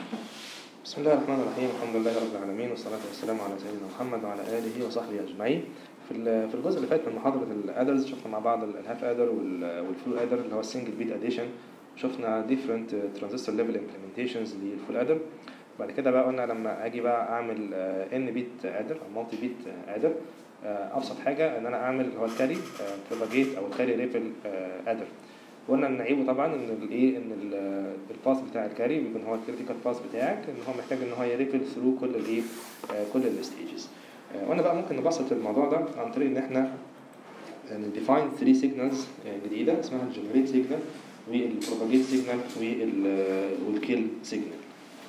بسم الله الرحمن الرحيم الحمد لله رب العالمين والصلاة والسلام على سيدنا محمد وعلى آله وصحبه أجمعين في ال- في الجزء اللي فات من محاضرة الادرز شفنا مع بعض الهاف ادر والفول ادر اللي هو السنجل بيت اديشن شفنا different ترانزستور ليفل implementations للفول ادر بعد كده بقى قلنا لما اجي بقى اعمل ان بيت ادر او مالتي بيت ادر ابسط حاجه ان انا اعمل اللي هو الكاري بروباجيت او الكاري ريفل ادر قلنا ان عيبه طبعا ان الايه ان الباس بتاع الكاري بيكون هو الكريتيكال باس بتاعك ان هو محتاج ان هو يريفل ثرو كل الايه كل الستيجز قلنا بقى ممكن نبسط الموضوع ده عن طريق ان احنا نديفاين 3 سيجنالز جديده اسمها الجنريت سيجنال والبروباجيت سيجنال والكيل سيجنال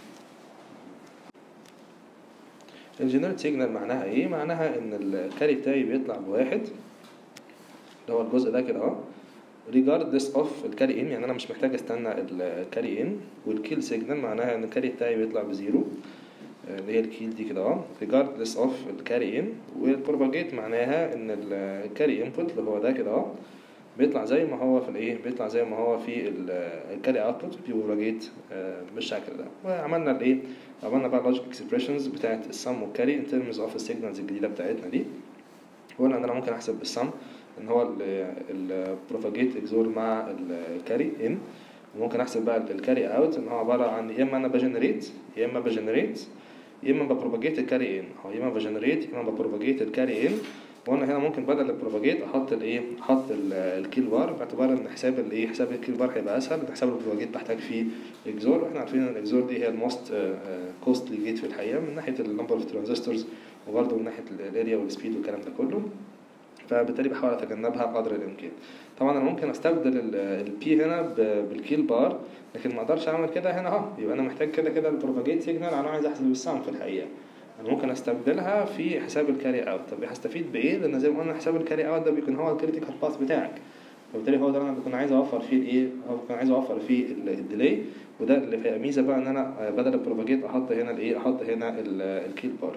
الجنريت سيجنال معناها ايه معناها ان الكاري بتاعي بيطلع بواحد اللي هو الجزء ده كده اهو regardless of الكاري ان يعني انا مش محتاج استنى الكاري ان والكيل سيجنال معناها ان الكاري بتاعي بيطلع بزيرو اللي هي الكيل دي كده اهو regardless of الكاري ان والبروباجيت معناها ان الكاري انبوت اللي هو ده كده اهو بيطلع زي ما هو في الايه بيطلع زي ما هو في الكاري اوتبوت بيبروباجيت بالشكل ده وعملنا الايه عملنا بقى لوجيك اكسبريشنز بتاعت السم والكاري ان ترمز اوف السيجنالز الجديده بتاعتنا دي وقلنا ان انا ممكن احسب السم ان هو البروباجيت اكزور مع الكاري ان وممكن احسب بقى الكاري اوت ان هو عباره عن يا اما انا بجنريت يا اما بجنريت يا اما ببروباجيت الكاري ان او يا اما بجنريت يا اما ببروباجيت الكاري ان وانا هنا ممكن بدل البروباجيت احط الايه احط الكيل بار باعتبار ان حساب الايه حساب الكيل بار هيبقى اسهل من حساب البروباجيت بحتاج فيه اكزور احنا عارفين ان الاكزور دي هي الموست كوستلي جيت في الحقيقه من ناحيه النمبر اوف ترانزستورز وبرده من ناحيه الاريا والسبيد والكلام ده كله فبالتالي بحاول اتجنبها قدر الامكان طبعا انا ممكن استبدل البي هنا بالكيل بار لكن ما اقدرش اعمل كده هنا اهو يبقى انا محتاج كده كده البروباجيت سيجنال انا عايز احسب السام في الحقيقه انا ممكن استبدلها في حساب الكاري اوت طب هستفيد بايه لان زي ما قلنا حساب الكاري اوت ده بيكون هو الكريتيكال باث بتاعك فبالتالي هو ده انا بكون عايز اوفر فيه الايه هو بكون عايز اوفر فيه الديلي وده اللي فيها ميزه بقى ان انا بدل البروباجيت احط هنا الايه احط هنا الكيل بار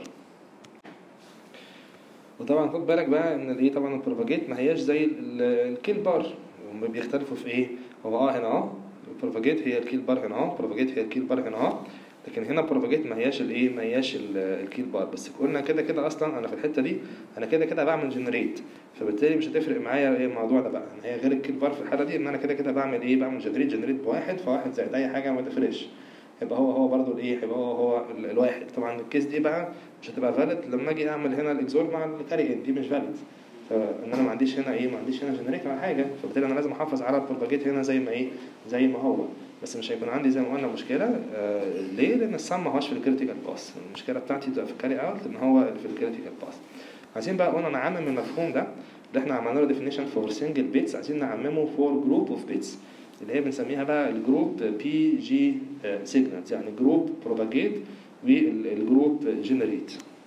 وطبعا خد بالك بقى ان الايه طبعا البروباجيت ما هياش زي الكيل بار هم بيختلفوا في ايه هو اه هنا اهو البروباجيت هي الكيل بار هنا اهو البروباجيت هي الكيل بار هنا اهو لكن هنا بروباجيت ما هياش الايه ما هياش الكيل بار بس قلنا كده كده اصلا انا في الحته دي انا كده كده بعمل جنريت فبالتالي مش هتفرق معايا ايه الموضوع ده بقى هي غير الكيل بار في الحاله دي ان انا كده كده بعمل ايه بعمل جنريت جنريت بواحد فواحد زائد اي حاجه ما تفرقش يبقى هو هو برضه الايه يبقى هو هو الواحد طبعا الكيس دي بقى مش هتبقى فاليد لما اجي اعمل هنا الاكزور مع الكاري ان دي مش فاليد فان انا ما عنديش هنا ايه ما عنديش هنا جنريت ولا حاجه فبالتالي انا لازم احافظ على البروباجيت هنا زي ما ايه زي ما هو بس مش هيكون عندي زي ما قلنا مشكله آه ليه لان السم ما هوش في الكريتيكال باس المشكله بتاعتي بتبقى في الكاري اوت لان هو في الكريتيكال باس عايزين بقى قلنا نعمم المفهوم ده اللي احنا عملنا له ديفينيشن فور سنجل بيتس عايزين نعممه فور جروب اوف بيتس اللي هي بنسميها بقى الجروب بي جي سيجنالز يعني جروب بروباجيت والجروب جنريت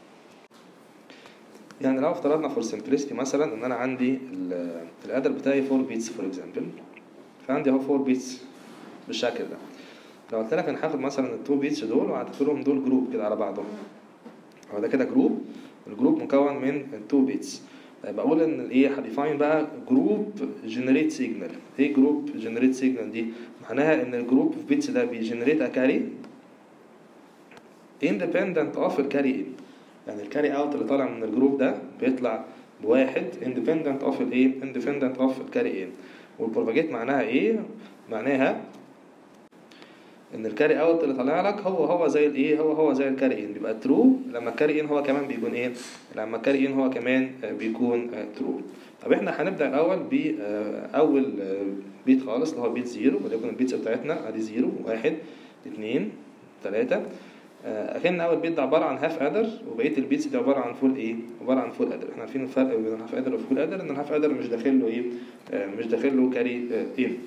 يعني لو افترضنا فور سمبلستي مثلا ان انا عندي الادر بتاعي 4 بيتس فور اكزامبل فعندي اهو 4 بيتس بالشكل ده لو قلت لك انا هاخد مثلا ال 2 بيتس دول وهعتبرهم دول جروب كده على بعضهم هو ده كده جروب الجروب مكون من 2 بيتس بقول ان الايه هديفاين بقى جروب جنريت سيجنال ايه جروب جنريت سيجنال دي معناها ان الجروب اوف بيتس ده بيجنريت ا كاري independent of الكاري ان يعني الكاري اوت اللي طالع من الجروب ده بيطلع بواحد independent of الايه independent of الكاري ان والبروباجيت معناها ايه معناها ان الكاري اوت اللي طالع لك هو هو زي الايه هو هو زي الكاري ان بيبقى ترو لما الكاري ان هو كمان بيكون ايه لما الكاري ان هو كمان بيكون ترو طب احنا هنبدا الاول باول بيت خالص اللي هو بيت زيرو وليكن البيتس بتاعتنا ادي زيرو واحد اتنين تلاتة اكن اول بيت ده عباره عن هاف ادر وبقيه البيتس دي عباره عن فول ايه عباره عن فول ادر احنا عارفين الفرق بين الهاف ادر والفول ادر ان الهاف ادر مش داخل له ايه مش داخل له كاري ان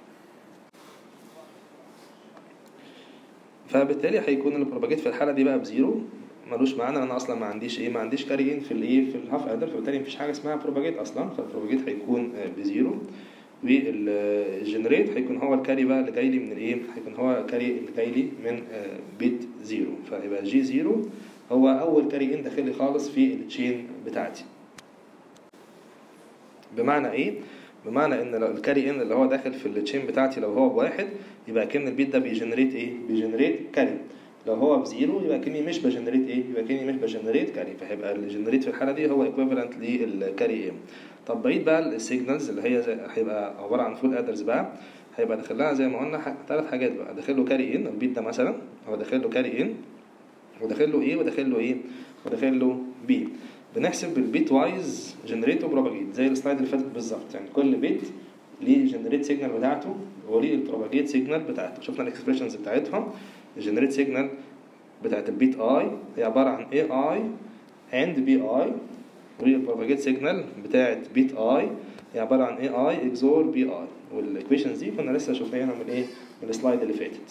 فبالتالي هيكون البروباجيت في الحاله دي بقى بزيرو ملوش معنى ان انا اصلا ما عنديش ايه ما عنديش كاري ان في الايه في الهاف ادر فبالتالي مفيش حاجه اسمها بروباجيت اصلا فالبروباجيت هيكون بزيرو والجنريت هيكون هو الكاري بقى اللي جاي لي من الايه هيكون هو الكاري اللي جاي لي من بيت زيرو فيبقى جي زيرو هو اول كاري ان داخل لي خالص في التشين بتاعتي بمعنى ايه بمعنى ان لو الكاري ان اللي هو داخل في التشين بتاعتي لو هو بواحد يبقى كان البيت ده بيجنريت ايه بيجنريت كاري لو هو بزيرو يبقى كاني مش بجنريت ايه يبقى كاني مش بجنريت كاري فهيبقى الجنريت في الحاله دي هو ايكويفالنت للكاري ام طب بقيت بقى السيجنالز اللي هي زي هيبقى عباره عن فول ادرز بقى هيبقى داخل لها زي ما قلنا ثلاث حاجات بقى داخل له كاري ان البيت ده مثلا هو داخل له كاري ان وداخل له ايه وداخل له ايه وداخل له بي بنحسب بالبيت وايز جنريت وبروباجيت زي السلايد اللي فاتت بالظبط يعني كل بيت ليه جنريت سيجنال بتاعته وليه البروباجيت سيجنال بتاعته شفنا الاكسبريشنز بتاعتهم الجنريت سيجنال بتاعت البيت اي هي عباره عن اي اي اند بي اي والبروباجيت سيجنال بتاعت بيت اي هي عباره عن اي اي اكزور بي اي والايكويشنز دي كنا لسه شفناها من ايه من السلايد اللي فاتت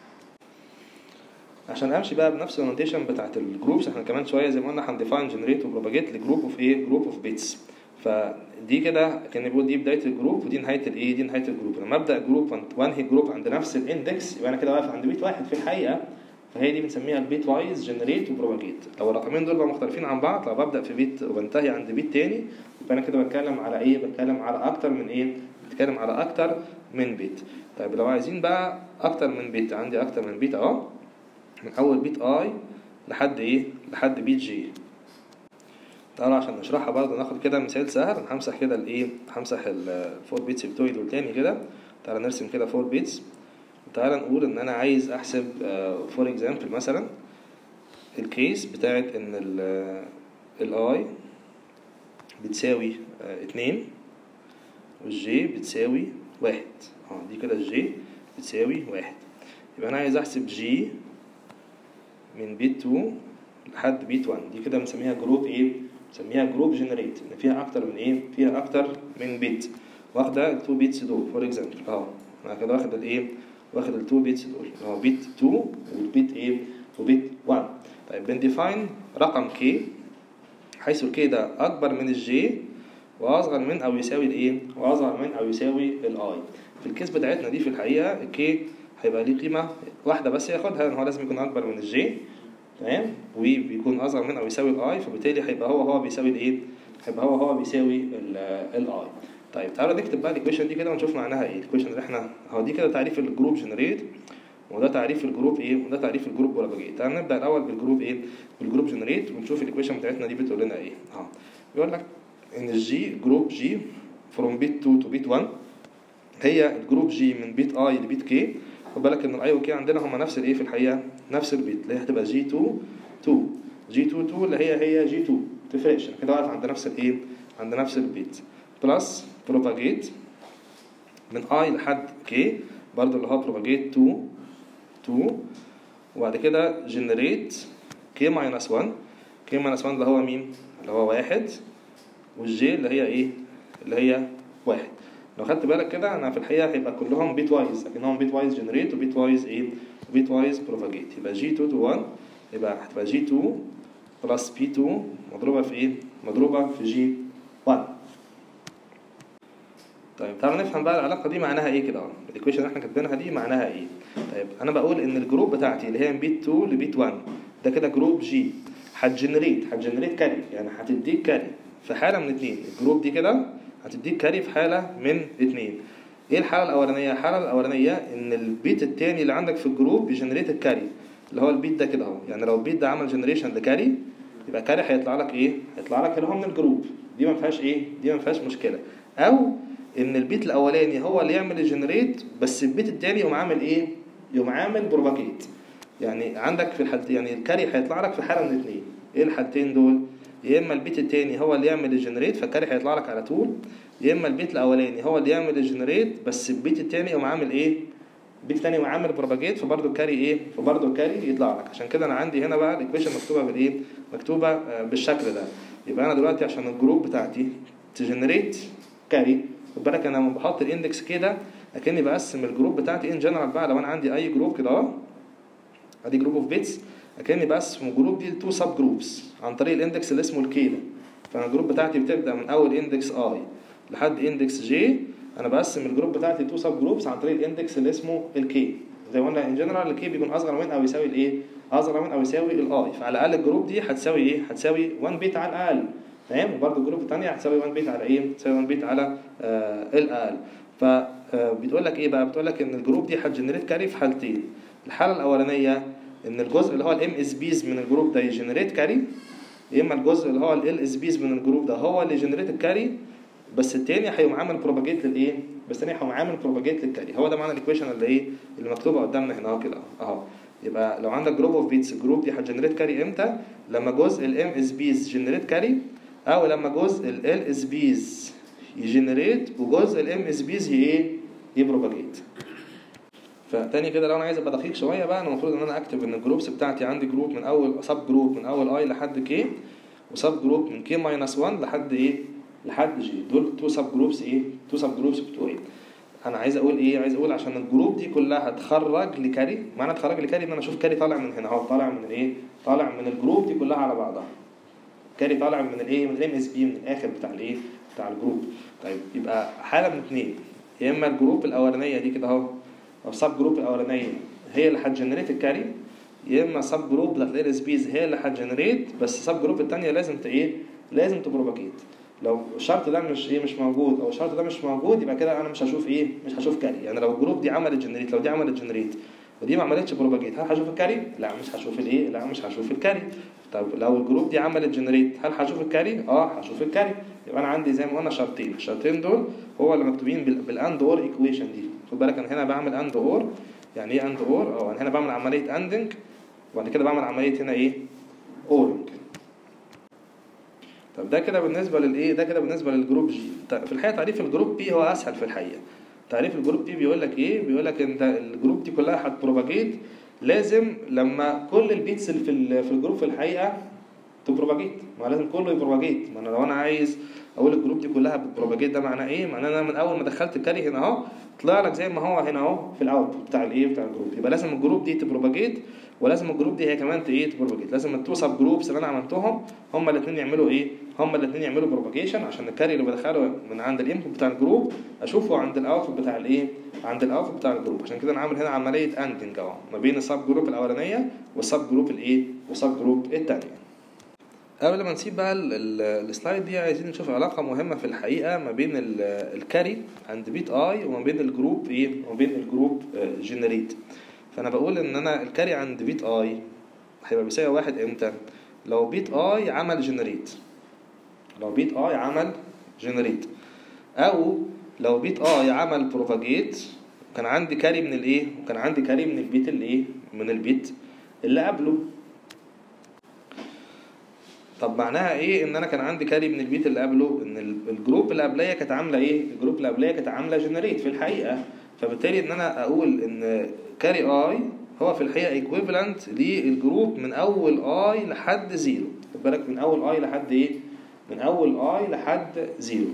عشان امشي بقى بنفس النوتيشن بتاعت الجروبس احنا كمان شويه زي ما قلنا هنديفاين جنريت وبروباجيت لجروب اوف ايه جروب اوف بيتس فدي كده كان بيقول دي بدايه الجروب ودي نهايه الايه دي نهايه الجروب لما ابدا جروب وانهي جروب عند نفس الاندكس يبقى انا كده واقف عند بيت واحد في الحقيقه فهي دي بنسميها البيت وايز جنريت وبروباجيت لو الرقمين دول بقى مختلفين عن بعض لو ببدا في بيت وبنتهي عند بيت تاني يبقى انا كده بتكلم على ايه بتكلم على اكتر من ايه بتكلم على اكتر من بيت طيب لو عايزين بقى اكتر من بيت عندي اكتر من بيت اهو من اول بيت اي لحد ايه لحد بيت جي تعالوا عشان نشرحها برضه ناخد كده مثال سهل انا همسح كده الايه همسح الفور بيتس بتوعي دول تاني كده تعالى نرسم كده فور بيتس تعالى نقول ان انا عايز احسب فور اكزامبل مثلا الكيس بتاعت ان الاي بتساوي اه اتنين والجي بتساوي واحد اه دي كده الجي بتساوي واحد يبقى انا عايز احسب جي من بيت 2 لحد بيت 1 دي كده بنسميها جروب ايه بنسميها جروب جنريت ان فيها اكتر من ايه فيها اكتر من بيت واخده ال 2 بيتس دول فور اكزامبل اهو انا كده واخد الايه واخد ال 2 بيتس دول اللي هو بيت 2 والبيت ايه وبيت 1 طيب بنديفاين رقم كي حيث الكي ده اكبر من الجي واصغر من او يساوي الايه واصغر من او يساوي الاي في الكيس بتاعتنا دي في الحقيقه الكي هيبقى ليه قيمة واحدة بس ياخدها ان هو لازم يكون أكبر من الجي تمام وبيكون أصغر من أو يساوي الأي فبالتالي هيبقى هو هو بيساوي الإيه؟ هيبقى هو هو بيساوي الأي طيب تعالوا نكتب بقى الإيكويشن دي كده ونشوف معناها إيه الإيكويشن اللي إحنا هو دي كده تعريف الجروب جنريت وده تعريف الجروب إيه؟ وده تعريف الجروب بروباجيت تعالوا نبدأ الأول بالجروب إيه؟ بالجروب جنريت ونشوف الإيكويشن بتاعتنا دي بتقول لنا إيه؟ أهو بيقول لك إن الجي جروب جي فروم بيت 2 تو بيت 1 هي الجروب جي من بيت اي لبيت كي خد بالك ان الاي وكي عندنا هما نفس الايه في الحقيقه نفس البيت اللي هي هتبقى جي 2 2 جي 2 2 اللي هي هي جي 2 تفرقش كده واقف عند نفس الايه عند نفس البيت بلس بروباجيت من اي لحد كي برضو اللي هو بروباجيت 2 2 وبعد كده جنريت كي ماينس 1 كي ماينس 1 اللي هو مين اللي هو واحد والجي اللي هي ايه اللي هي واحد لو خدت بالك كده انا في الحقيقه هيبقى كلهم بيت وايز لكنهم بيت وايز جنريت وبيت وايز ايه وبيت وايز بروباجيت يبقى جي 2 تو 1 يبقى هتبقى جي 2 بلس بي 2 مضروبه في ايه مضروبه في جي 1 طيب تعالوا نفهم بقى العلاقه دي معناها ايه كده الايكويشن اللي احنا كاتبينها دي معناها ايه طيب انا بقول ان الجروب بتاعتي اللي هي من بيت 2 لبيت 1 ده كده جروب جي هتجنريت هتجنريت كاري يعني هتديك كاري في حاله من اتنين الجروب دي كده هتديك كاري في حالة من اتنين ايه الحالة الأولانية؟ الحالة الأولانية إن البيت التاني اللي عندك في الجروب بيجنريت الكاري اللي هو البيت ده كده اهو يعني لو البيت ده عمل جنريشن لكاري يبقى كاري هيطلع لك ايه؟ هيطلع لك اللي هو من الجروب دي ما فيهاش ايه؟ دي ما فيهاش مشكلة أو إن البيت الأولاني هو اللي يعمل الجنريت بس البيت التاني يقوم عامل ايه؟ يقوم عامل بروباجيت يعني عندك في الحالتين يعني الكاري هيطلع لك في حالة من اتنين ايه الحالتين دول؟ يا اما البيت التاني هو اللي يعمل الجنريت فالكاري هيطلع لك على طول يا اما البيت الاولاني هو اللي يعمل الجنريت بس البيت التاني يقوم عامل ايه البيت التاني يقوم عامل بروباجيت فبرضه الكاري ايه فبرضه الكاري يطلع لك عشان كده انا عندي هنا بقى الايكويشن مكتوبه بالايه مكتوبه بالشكل ده يبقى انا دلوقتي عشان الجروب بتاعتي تجنريت كاري خد بالك انا لما بحط الاندكس كده اكني بقسم الجروب بتاعتي ان جنرال بقى لو انا عندي اي جروب كده اهو ادي جروب اوف بيتس اكني بقسم الجروب دي لتو سب جروبس عن طريق الاندكس اللي اسمه الكي ده فانا الجروب بتاعتي بتبدا من اول اندكس اي لحد اندكس جي انا بقسم الجروب بتاعتي تو سب جروبس عن طريق الاندكس اللي اسمه الكي زي ما قلنا ان جنرال الكي بيكون اصغر من او يساوي الايه اصغر من او يساوي الاي فعلى الاقل الجروب دي هتساوي ايه هتساوي 1 بيت على الاقل تمام وبرده الجروب الثانيه هتساوي 1 بيت على ايه؟ تساوي 1 بيت على آه ال اقل فبتقول لك ايه بقى؟ بتقول لك ان الجروب دي هتجنريت كاري في حالتين الحاله الاولانيه ان الجزء اللي هو الام اس بيز من الجروب ده يجنريت كاري يا اما الجزء اللي هو ال اس بيز من الجروب ده هو اللي يجنريت الكاري بس التاني هيقوم عامل بروباجيت للايه؟ بس التاني هيقوم عامل بروباجيت للكاري هو ده معنى الايكويشن اللي ايه؟ اللي مكتوبه قدامنا هنا اهو كده اهو يبقى لو عندك جروب اوف بيتس الجروب دي هتجنريت كاري امتى؟ لما جزء الام اس بيز جنريت كاري او لما جزء ال اس بيز يجنريت وجزء الام اس بيز ايه؟ يبروباجيت فتاني كده لو انا عايز ابقى دقيق شويه بقى انا المفروض ان انا اكتب ان الجروبس بتاعتي عندي جروب من اول سب جروب من اول اي لحد كي وسب جروب من كي ماينس 1 لحد ايه لحد جي دول تو سب جروبس ايه تو سب جروبس بتوعي انا عايز اقول ايه عايز اقول عشان الجروب دي كلها تخرج لكاري معنى تخرج لكاري ان انا اشوف كاري طالع من هنا اهو طالع من الايه طالع من الجروب دي كلها على بعضها كاري طالع من الايه من الام اس بي من الاخر بتاع الايه بتاع الجروب طيب يبقى حاله من اثنين يا اما الجروب الاولانيه دي كده اهو او سب جروب الاولانيه هي اللي هتجنريت الكاري يا اما سب جروب بتاعت ال اس بيز هي اللي هتجنريت بس سب جروب الثانيه لازم ت ايه لازم تبروباجيت لو الشرط ده مش ايه مش موجود او الشرط ده مش موجود يبقى كده انا مش هشوف ايه مش هشوف كاري يعني لو الجروب دي عملت جنريت لو دي عملت جنريت ودي ما عملتش بروباجيت هل هشوف الكاري لا مش هشوف الايه لا مش هشوف الكاري طب لو الجروب دي عملت جنريت هل هشوف الكاري اه هشوف الكاري يبقى انا عندي زي ما قلنا شرطين الشرطين دول هو اللي مكتوبين بالاند اور ايكويشن دي خد بالك انا هنا بعمل اند اور يعني ايه اند اور او انا هنا بعمل عمليه اندنج وبعد كده بعمل عمليه هنا ايه اورنج طب ده كده بالنسبه للايه ده كده بالنسبه للجروب جي في الحقيقه تعريف الجروب بي هو اسهل في الحقيقه تعريف الجروب بي بيقول لك ايه بيقول لك انت الجروب دي كلها هتبروباجيت لازم لما كل البيتس اللي في في الجروب في الحقيقه تبروباجيت ما لازم كله يبروباجيت ما انا لو انا عايز اقول الجروب دي كلها بتبروباجيت ده معناه ايه معناه انا من اول ما دخلت الكاري هنا اهو طلع لك زي ما هو هنا اهو في الاوتبوت بتاع الايه بتاع الجروب يبقى لازم الجروب دي تبروباجيت ولازم الجروب دي هي كمان ايه تبروباجيت لازم التو سب جروبس اللي انا عملتهم هما الاثنين يعملوا ايه هما الاثنين يعملوا بروباجيشن عشان الكاري اللي بدخله من عند الانبوت بتاع الجروب اشوفه عند الاوتبوت بتاع الايه عند الاوتبوت بتاع الجروب عشان كده انا عامل هنا عمليه اندنج اهو ما بين السب جروب الاولانيه والسب جروب الايه والسب جروب الثانيه قبل ما نسيب بقى السلايد دي عايزين نشوف علاقة مهمة في الحقيقة ما بين الكاري عند بيت اي وما بين الجروب ايه وما بين الجروب جنريت فانا بقول ان انا الكاري عند بيت اي هيبقى بيساوي واحد امتى لو بيت اي عمل جنريت لو بيت اي عمل جنريت او لو بيت اي عمل بروفاجيت كان عندي كاري من الايه وكان عندي كاري من البيت الايه من البيت اللي قبله طب معناها ايه ان انا كان عندي كاري من البيت اللي قبله ان الجروب اللي قبليه كانت عامله ايه الجروب اللي قبليه كانت عامله جنريت في الحقيقه فبالتالي ان انا اقول ان كاري اي هو في الحقيقه ايكويفالنت للجروب من اول اي لحد زيرو خد بالك من اول اي لحد ايه من اول اي لحد زيرو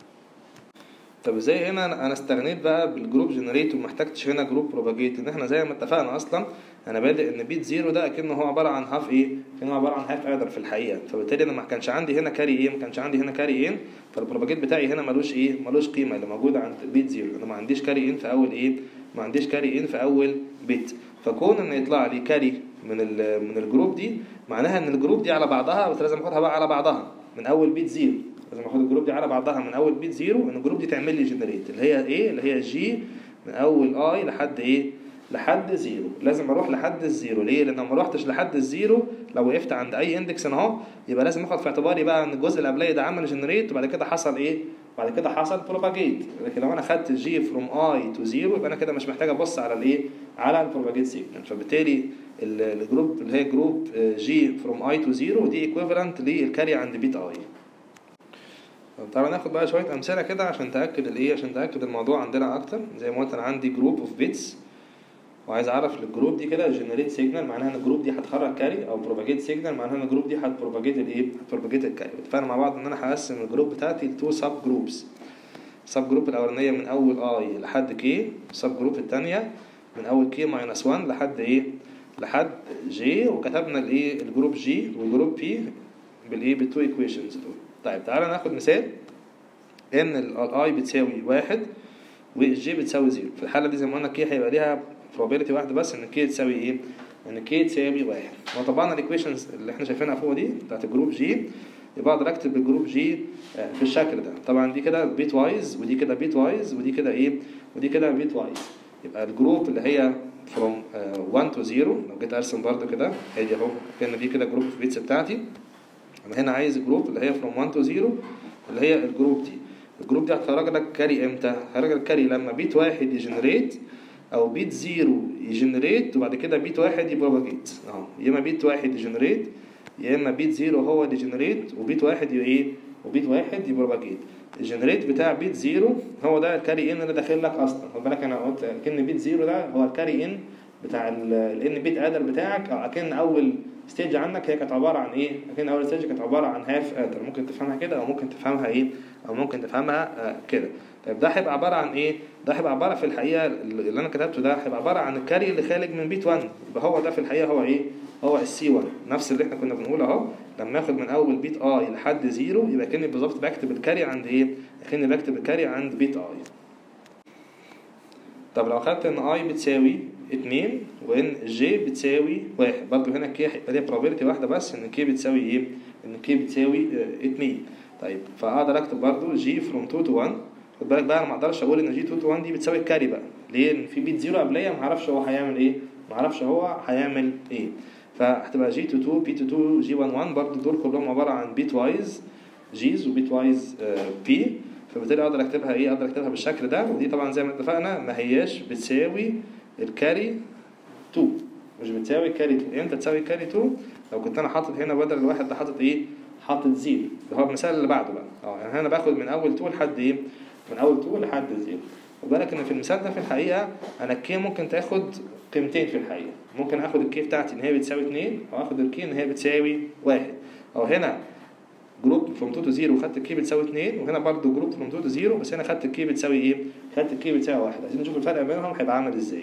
طب ازاي هنا انا استغنيت بقى بالجروب جنريت وما احتاجتش هنا جروب بروباجيت ان احنا زي ما اتفقنا اصلا انا بادئ ان بيت زيرو ده اكنه هو عباره عن هاف ايه كانه عباره عن هاف ادر في الحقيقه فبالتالي انا ما كانش عندي هنا كاري ايه ما كانش عندي هنا كاري ان فالبروباجيت بتاعي هنا ملوش ايه ملوش قيمه اللي موجوده عند بيت زيرو انا ما عنديش كاري ان في اول ايه ما عنديش كاري ان في اول بيت فكون ان يطلع لي كاري من من الجروب دي معناها ان الجروب دي على بعضها بس لازم اخدها بقى على بعضها من اول بيت زيرو لازم اخد الجروب دي على بعضها من اول بيت زيرو ان الجروب دي تعمل لي جنريت اللي هي ايه اللي هي جي من اول اي لحد ايه لحد زيرو لازم اروح لحد الزيرو ليه لان لو ما روحتش لحد الزيرو لو وقفت عند اي اندكس اهو يبقى لازم اخد في اعتباري بقى ان الجزء اللي قبليه ده عمل جنريت وبعد كده حصل ايه بعد كده حصل بروباجيت لكن لو انا خدت جي فروم اي تو زيرو يبقى انا كده مش محتاج ابص على الايه على البروباجيت سيجنال فبالتالي الجروب اللي هي جروب جي فروم اي تو زيرو دي ايكويفالنت للكاري عند بيت اي طب تعالى ناخد بقى شويه امثله كده عشان تاكد الايه عشان تاكد الموضوع عندنا اكتر زي ما قلت انا عندي جروب اوف بيتس وعايز اعرف للجروب دي كده جنريت سيجنال معناها ان الجروب دي هتخرج كاري او بروباجيت سيجنال معناها ان الجروب دي هتبروباجيت الايه هتبروباجيت الكاري اتفقنا مع بعض ان انا هقسم الجروب بتاعتي لتو سب جروبس سب جروب الاولانيه من اول اي لحد كي سب جروب الثانيه من اول كي ماينس 1 لحد ايه لحد جي وكتبنا الايه الجروب جي والجروب بي بالايه بالتو ايكويشنز دول طيب تعالى ناخد مثال ان الاي بتساوي واحد والجي بتساوي زيرو في الحاله دي زي ما قلنا كي هيبقى ليها probability واحده بس ان كي تساوي ايه ان كي تساوي واحد وطبعا الايكويشنز اللي احنا شايفينها فوق دي بتاعت الجروب جي يبقى اقدر اكتب الجروب جي آه، في الشكل ده طبعا دي كده بيت وايز ودي كده بيت وايز ودي كده ايه ودي كده بيت وايز يبقى الجروب اللي هي from 1 to 0 لو جيت ارسم برده كده ادي اهو كان دي كده جروب في بيتس بتاعتي انا هنا عايز جروب اللي هي from 1 to 0 اللي هي الجروب دي الجروب دي هتخرج لك كاري امتى؟ هتخرج لك كاري لما بيت واحد يجنريت او بيت زيرو يجنريت وبعد كده بيت واحد يبروباجيت اهو يا اما بيت واحد يجنريت يا اما بيت زيرو هو اللي يجنريت وبيت واحد ي- ايه وبيت واحد يبروباجيت الجنريت بتاع بيت زيرو هو ده الكاري ان اللي داخل لك اصلا خد بالك انا قلت كان بيت زيرو ده هو الكاري ان بتاع الان بيت ادر بتاعك او اكن اول ستيج عندك هي كانت عباره عن ايه؟ اكن اول ستيج كانت عباره عن هاف ادر ممكن تفهمها كده او ممكن تفهمها ايه؟ او ممكن تفهمها آه كده طيب ده هيبقى عباره عن ايه؟ ده هيبقى عباره في الحقيقه اللي انا كتبته ده هيبقى عباره عن الكاري اللي خارج من بيت 1 يبقى هو ده في الحقيقه هو ايه؟ هو السي 1 نفس اللي احنا كنا بنقوله اهو لما ناخد من اول بيت اي لحد زيرو يبقى كاني بالظبط بكتب الكاري عند ايه؟ كاني بكتب الكاري عند بيت اي طب لو خدت ان اي بتساوي 2 وان جي بتساوي 1 برضه هنا كي هيبقى ليها probability واحده بس ان كي بتساوي ايه؟ ان كي بتساوي 2 طيب فاقدر اكتب برضه جي فروم 2 تو 1 خد بالك بقى انا ما اقدرش اقول ان جي 2 تو 1 دي بتساوي الكاري بقى ليه؟ لان في بيت زيرو قبليه ما اعرفش هو هيعمل ايه؟ ما اعرفش هو هيعمل ايه فهتبقى جي 2 2 بي 2 2 جي 1 1 برضه دول كلهم عباره عن بيت وايز جيز وبيت وايز بي فبالتالي اقدر اكتبها ايه اقدر اكتبها بالشكل ده ودي طبعا زي ما اتفقنا ما هياش بتساوي الكاري 2 مش بتساوي الكاري 2 امتى تساوي الكاري 2 لو كنت انا حاطط هنا بدل الواحد ده حاطط ايه حاطط زيرو ده هو المثال اللي بعده بقى اه يعني انا باخد من اول 2 لحد ايه من اول 2 لحد زيرو خد بالك ان في المثال ده في الحقيقه انا الكي ممكن تاخد قيمتين في الحقيقه ممكن اخد الكي بتاعتي ان هي بتساوي 2 او اخد الكي ان هي بتساوي 1 او هنا جروب فروم 2 تو 0 وخدت الكي بتساوي 2 وهنا برضو جروب فروم 2 تو 0 بس هنا خدت الكي بتساوي ايه؟ خدت الكي بتساوي 1 عايزين نشوف الفرق بينهم هيبقى عامل ازاي.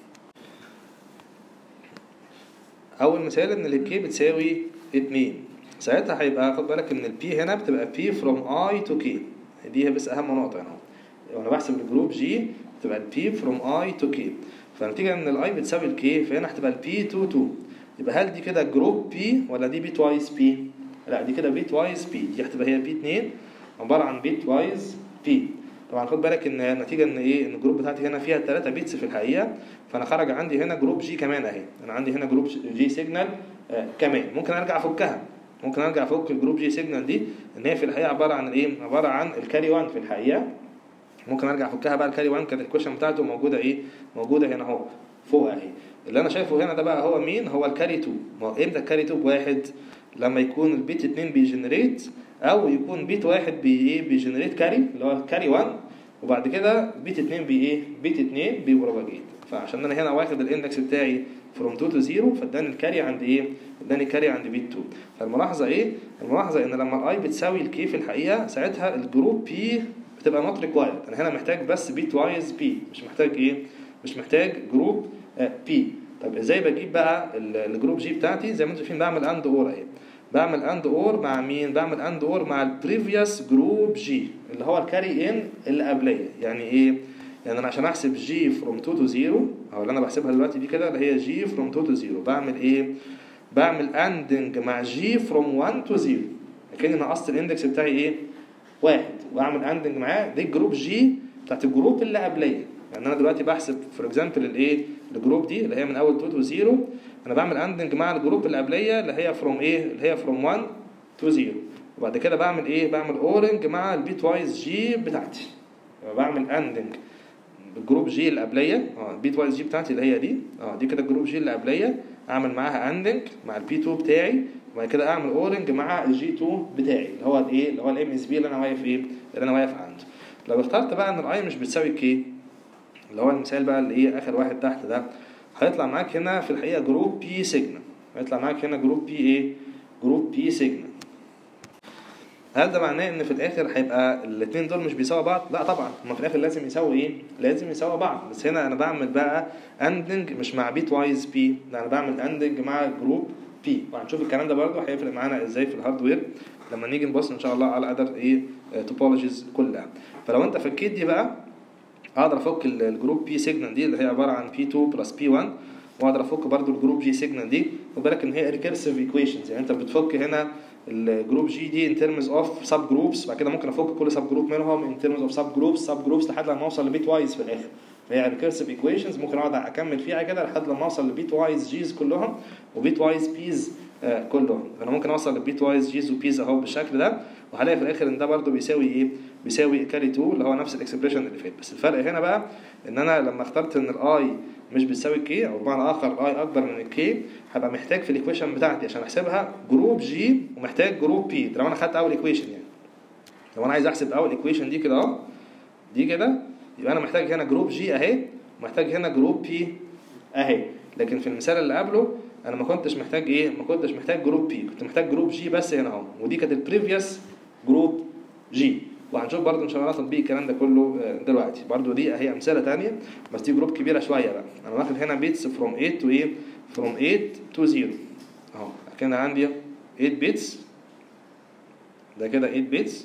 اول مثال ان الكي بتساوي 2 ساعتها هيبقى خد بالك ان البي هنا بتبقى بي فروم اي تو كي دي بس اهم نقطه هنا وانا بحسب الجروب جي بتبقى البي فروم اي تو كي فنتيجه ان الاي بتساوي الكي فهنا هتبقى البي 2 2 يبقى هل دي كده جروب بي ولا دي بي توايس بي؟ لا دي كده بيت وايز بي دي هتبقى هي بي 2 عباره عن بيت وايز بي طبعا خد بالك ان النتيجه ان ايه ان الجروب بتاعتي هنا فيها 3 بيتس في الحقيقه فانا خرج عندي هنا جروب جي كمان اهي انا عندي هنا جروب جي سيجنال آه كمان ممكن ارجع افكها ممكن ارجع افك الجروب جي سيجنال دي ان هي في الحقيقه عباره عن ايه عباره عن الكاري 1 في الحقيقه ممكن ارجع افكها بقى الكاري 1 كانت الكويشن بتاعته موجوده ايه موجوده هنا اهو فوق اهي اللي انا شايفه هنا ده بقى هو مين هو الكاري 2 ما هو امتى الكاري 2 بواحد لما يكون البيت 2 بيجنريت او يكون بيت واحد بي ايه بيجنريت كاري اللي هو كاري 1 وبعد كده بيت 2 بي ايه بيت 2 بيبروباجيت فعشان انا هنا واخد الاندكس بتاعي فروم 2 تو 0 فاداني الكاري عند ايه اداني الكاري عند بيت 2 فالملاحظه ايه الملاحظه ان لما الاي بتساوي الكي في الحقيقه ساعتها الجروب بي بتبقى نوت ريكوايرد انا هنا محتاج بس بيت وايز بي مش محتاج ايه مش محتاج جروب بي طب ازاي بجيب بقى الجروب جي بتاعتي زي ما انتم شايفين بعمل اند اور اهي بعمل اند اور مع مين بعمل اند اور مع البريفيوس جروب جي اللي هو الكاري ان اللي قبليه يعني ايه يعني انا عشان احسب جي فروم 2 تو 0 او اللي انا بحسبها دلوقتي دي كده اللي هي جي فروم 2 تو 0 بعمل ايه بعمل اندنج مع جي فروم 1 تو 0 لكن نقصت الاندكس بتاعي ايه واحد واعمل اندنج معاه دي الجروب جي بتاعت الجروب اللي قبليه يعني انا دلوقتي بحسب فور اكزامبل الايه الجروب دي اللي هي من اول 2 تو 0 انا بعمل اندنج مع الجروب اللي قبليه اللي هي فروم ايه اللي هي فروم 1 تو 0 وبعد كده بعمل ايه بعمل اورنج مع البيت وايز جي بتاعتي بعمل اندنج الجروب جي اللي قبليه اه البيت وايز جي بتاعتي اللي هي دي اه دي كده الجروب جي اللي قبليه اعمل معاها اندنج مع البي 2 بتاعي وبعد كده اعمل اورنج مع الجي 2 بتاعي اللي هو الايه اللي هو الام اس بي اللي انا واقف ايه اللي انا واقف عنده لو اخترت بقى ان الاي مش بتساوي كي اللي هو المثال بقى اللي ايه اخر واحد تحت ده هيطلع معاك هنا في الحقيقه جروب بي سيجنال هيطلع معاك هنا جروب بي ايه جروب بي سيجنال هل ده معناه ان في الاخر هيبقى الاثنين دول مش بيساووا بعض لا طبعا هما في الاخر لازم يساووا ايه لازم يساووا بعض بس هنا انا بعمل بقى اندنج مش مع بيت وايز بي لا انا بعمل اندنج مع جروب بي وهنشوف الكلام ده برضه هيفرق معانا ازاي في الهاردوير لما نيجي نبص ان شاء الله على ادر ايه توبولوجيز كلها فلو انت فكيت دي بقى اقدر افك الجروب بي سيجنال دي اللي هي عباره عن بي 2 بلس بي 1 واقدر افك برضو الجروب جي سيجنال دي خد بالك ان هي ريكيرسيف ايكويشنز يعني انت بتفك هنا الجروب جي دي ان ترمز اوف سب جروبس بعد كده ممكن افك كل سب جروب منهم ان ترمز اوف سب جروبس سب جروبس لحد لما اوصل لبيت وايز في الاخر فهي ريكيرسيف ايكويشنز ممكن اقعد اكمل فيها كده لحد لما اوصل لبيت وايز جيز كلهم وبيت وايز بيز آه كلهم فانا ممكن اوصل لبيت وايز جيز وبيز اهو بالشكل ده وهلاقي في الاخر ان ده برده بيساوي ايه بيساوي كاري 2 اللي هو نفس الاكسبريشن اللي فات بس الفرق هنا بقى ان انا لما اخترت ان الاي مش بتساوي كي او بمعنى اخر الاي اكبر من الكي هبقى محتاج في الايكويشن بتاعتي عشان احسبها جروب جي ومحتاج جروب بي ده لو انا خدت اول ايكويشن يعني لو انا عايز احسب اول ايكويشن دي كده اهو دي كده يبقى انا محتاج هنا جروب جي اهي ومحتاج هنا جروب بي اهي لكن في المثال اللي قبله انا ما كنتش محتاج ايه ما كنتش محتاج جروب بي كنت محتاج جروب جي بس هنا اهو ودي كانت البريفيوس جروب جي وهنشوف برضو ان شاء الله تطبيق الكلام ده كله دلوقتي برضو دي اهي امثله تانية بس دي جروب كبيره شويه بقى انا واخد هنا بيتس فروم 8 تو ايه فروم 8 تو 0 اهو كده عندي 8 بيتس ده كده 8 بيتس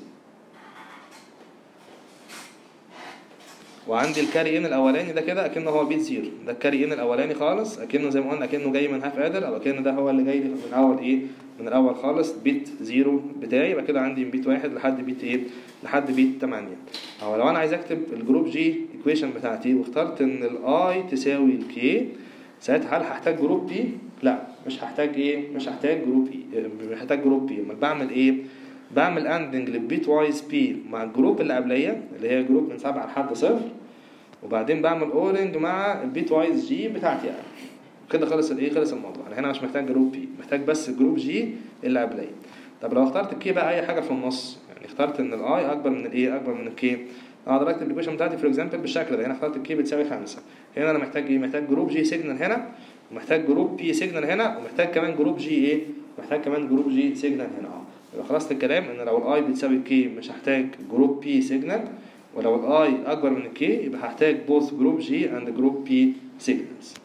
وعندي الكاري ان الاولاني ده كده اكنه هو بيت زيرو ده الكاري ان الاولاني خالص اكنه زي ما قلنا اكنه جاي من هاف ادر او اكن ده هو اللي جاي من اول ايه من الاول خالص بيت زيرو بتاعي يبقى كده عندي من بيت واحد لحد بيت ايه لحد بيت 8 او لو انا عايز اكتب الجروب جي ايكويشن بتاعتي واخترت ان الاي تساوي الكي ساعتها هل هحتاج جروب بي لا مش هحتاج ايه مش هحتاج جروب بي مش هحتاج جروب بي امال بعمل ايه بعمل اندنج للبيت وايز بي مع الجروب اللي قبليه اللي هي جروب من 7 لحد صفر وبعدين بعمل اورنج مع البيت وايز جي بتاعتي يعني كده خلص الايه خلص الموضوع انا هنا مش محتاج جروب بي محتاج بس جروب جي اللي قبليه طب لو اخترت الكي بقى اي حاجه في النص يعني اخترت ان الاي اكبر من الايه اكبر من الكي اقدر اكتب الايكويشن بتاعتي فور اكزامبل بالشكل ده هنا اخترت الكي بتساوي 5 هنا انا محتاج ايه محتاج جروب جي سيجنال هنا ومحتاج جروب بي سيجنال هنا ومحتاج كمان جروب جي ايه محتاج كمان جروب جي سيجنال هنا اه يبقى خلصت الكلام ان لو الاي بتساوي كي مش هحتاج جروب بي سيجنال ولو الاي اكبر من الكي يبقى هحتاج both جروب جي اند جروب بي سيجنالز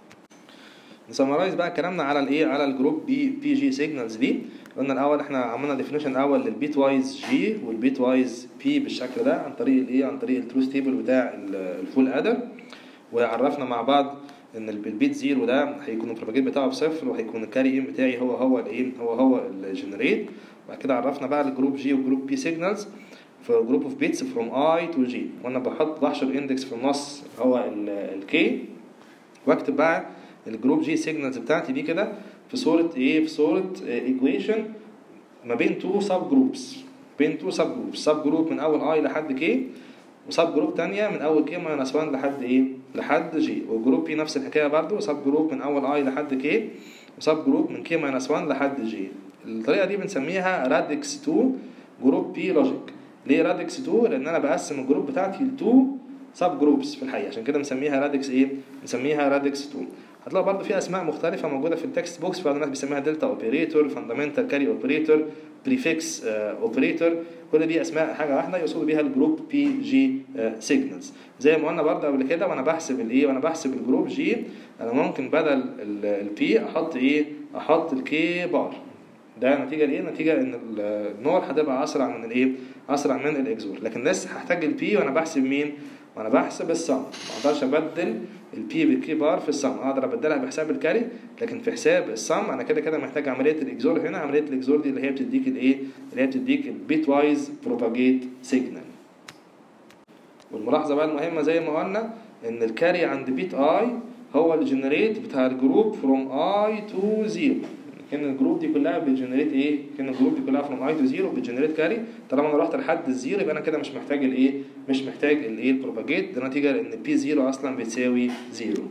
نسمرايز بقى كلامنا على الايه على الجروب بي بي جي سيجنالز دي قلنا الاول احنا عملنا ديفينيشن الاول للبيت وايز جي والبيت وايز بي بالشكل ده عن طريق الايه عن طريق التروث تيبل بتاع الفول ادر وعرفنا مع بعض ان البيت زيرو ده هيكون البروباجيت بتاعه بصفر وهيكون الكاري ان بتاعي هو هو الايه هو هو الجنريت وبعد كده عرفنا بقى الجروب جي والجروب بي سيجنالز في جروب اوف بيتس فروم اي تو جي وانا بحط بحشر اندكس في النص هو الكي واكتب بقى الجروب جي سيجنالز بتاعتي دي كده في صوره ايه في صوره ايكويشن ما بين تو سب جروبس بين تو سب جروبس سب جروب من اول اي لحد كي وسب جروب تانية من اول كي ماينس 1 لحد ايه لحد جي والجروب بي نفس الحكايه برضو سب جروب من اول اي لحد كي وسب جروب من كي ماينس 1 لحد جي الطريقه دي بنسميها رادكس 2 جروب بي لوجيك ليه رادكس 2 لان انا بقسم الجروب بتاعتي ل 2 سب جروبس في الحقيقه عشان كده مسميها رادكس ايه مسميها رادكس 2 هتلاقوا برضه في اسماء مختلفه موجوده في التكست بوكس بعض الناس بيسميها دلتا اوبريتور فاندامنتال كاري اوبريتور بريفكس اوبريتور كل دي اسماء حاجه واحده يقصدوا بيها الجروب بي جي سيجنالز زي ما قلنا برضه قبل كده وانا بحسب الايه وانا بحسب الجروب جي انا ممكن بدل البي احط ايه احط الكي بار ده نتيجه لايه نتيجه ان النور هتبقى اسرع من الايه اسرع من الاكزور لكن لسه هحتاج البي وانا بحسب مين وانا بحسب السم ما اقدرش ابدل البي بالكي بار في السم اقدر ابدلها بحساب الكاري لكن في حساب السم انا كده كده محتاج عمليه الاكزور هنا عمليه الاكزور دي اللي هي بتديك الايه اللي هي بتديك البيت وايز بروباجيت سيجنال والملاحظه بقى المهمه زي ما قلنا ان الكاري عند بيت اي هو الجنريت بتاع الجروب فروم اي تو زيرو كان الجروب دي كلها بتجنريت ايه كان الجروب دي كلها فروم اي تو زيرو بتجنريت كاري طالما انا رحت لحد الزيرو يبقى انا كده مش محتاج الايه مش محتاج الايه البروباجيت ده نتيجه لان بي زيرو اصلا بتساوي زيرو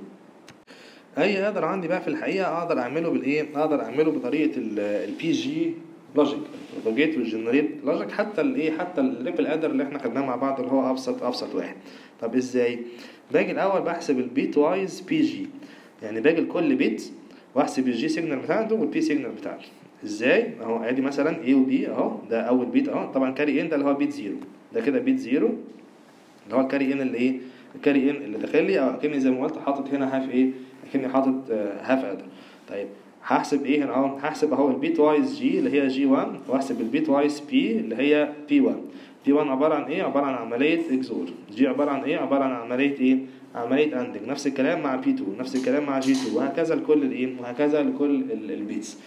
اي اقدر عندي بقى في الحقيقه اقدر اعمله بالايه اقدر اعمله بطريقه البي جي لوجيك البروباجيت والجنريت لوجيك حتى الايه حتى الريبل ادر اللي احنا خدناه مع بعض اللي هو ابسط ابسط واحد طب ازاي باجي الاول بحسب البيت وايز بي جي يعني باجي لكل بيت واحسب الجي سيجنال بتاعته والبي سيجنال بتاعته ازاي اهو ادي مثلا A و B اهو ده اول بيت اهو طبعا كاري ان ده اللي هو بيت زيرو ده كده بيت زيرو اللي هو الكاري ان اللي ايه الكاري ان اللي داخل لي اه اكني زي ما قلت حاطط هنا هاف ايه اكني حاطط هاف ادر طيب هحسب ايه هنا اهو هحسب اهو البيت وايز جي اللي هي جي 1 واحسب البيت وايز بي اللي هي بي 1 بي 1 عباره عن ايه عباره عن عمليه اكزور جي عباره عن ايه عباره عن عمليه ايه عمليه اندنج نفس الكلام مع بي 2 نفس الكلام مع جي 2 وهكذا لكل الايه وهكذا لكل البيتس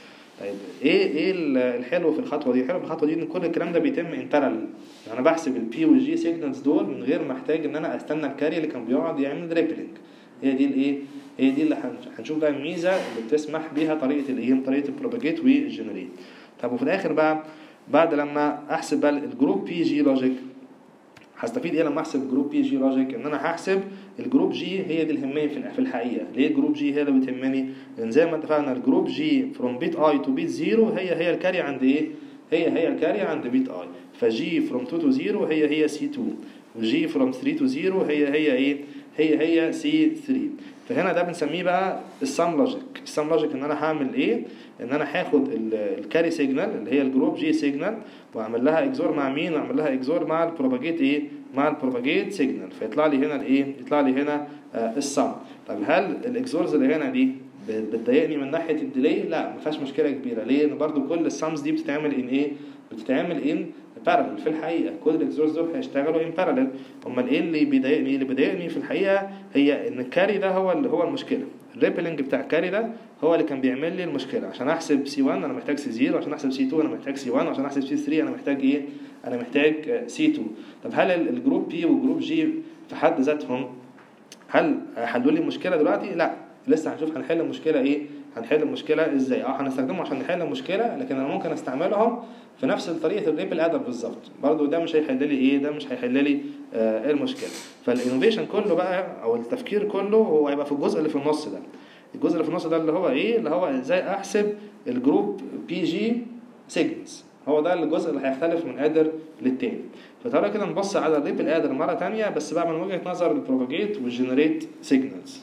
طيب ايه ايه ال- الحلو في الخطوه دي الحلو في الخطوه دي ان كل الكلام ده بيتم ان بارالل انا بحسب البي والجي سيجنالز دول من غير ما احتاج ان انا استنى الكاري اللي كان بيقعد يعمل ريبلينج هي دي الايه هي دي اللي هن- هنشوف بقى الميزه اللي بتسمح بيها طريقه الايه طريقه البروباجيت والجنريت طب وفي الاخر بقى بعد لما احسب بقى الجروب بي جي لوجيك هستفيد ايه لما احسب الجروب بي جي لوجيك ان انا هحسب الجروب جي هي دي الهميه في في الحقيقه ليه الجروب جي هي اللي بتهمني لان زي ما اتفقنا الجروب جي فروم بيت اي تو بيت 0 هي هي الكاري عند ايه هي هي الكاري عند بيت اي فجي فروم 2 تو 0 هي هي سي 2 وجي فروم 3 تو 0 هي هي ايه هي هي سي 3 فهنا ده بنسميه بقى السام لوجيك السام لوجيك ان انا هعمل ايه ان انا هاخد ال- الكاري سيجنال اللي هي الجروب جي سيجنال واعمل لها اكزور مع مين واعمل لها اكزور مع البروباجيت ايه مع البروباجيت سيجنال فيطلع لي هنا الايه يطلع لي هنا آه السم طب هل الاكزورز اللي هنا دي ب- بتضايقني من ناحيه الديلي لا ما فيهاش مشكله كبيره ليه لان برضو كل السامز دي بتتعمل ان ايه بتتعمل ان بارلل في الحقيقه كل الاكزورز دول هيشتغلوا ان بارلل امال ايه اللي بيضايقني اللي بيضايقني في الحقيقه هي ان الكاري ده هو اللي هو المشكله الريبلنج بتاع الكاري ده هو اللي كان بيعمل لي المشكله عشان احسب سي 1 انا محتاج سي 0 عشان احسب سي 2 انا محتاج سي 1 عشان احسب سي 3 انا محتاج ايه انا محتاج سي 2 طب هل ال- الجروب بي والجروب جي في حد ذاتهم هل حلوا لي المشكله دلوقتي لا لسه هنشوف هنحل المشكله ايه هنحل المشكله ازاي اه هنستخدمهم عشان نحل المشكله لكن انا ممكن استعملهم في نفس طريقه الريبل ادر بالظبط برضو ده مش هيحل لي ايه ده مش هيحل لي آه المشكله فالانوفيشن كله بقى او التفكير كله هو هيبقى في الجزء اللي في النص ده الجزء اللي في النص ده اللي هو ايه اللي هو ازاي احسب الجروب بي جي سيجنالز هو ده الجزء اللي هيختلف من قادر للتاني فتعالى كده نبص على الريبل ادر مره تانية بس بقى من وجهه نظر البروباجيت والجنريت سيجنالز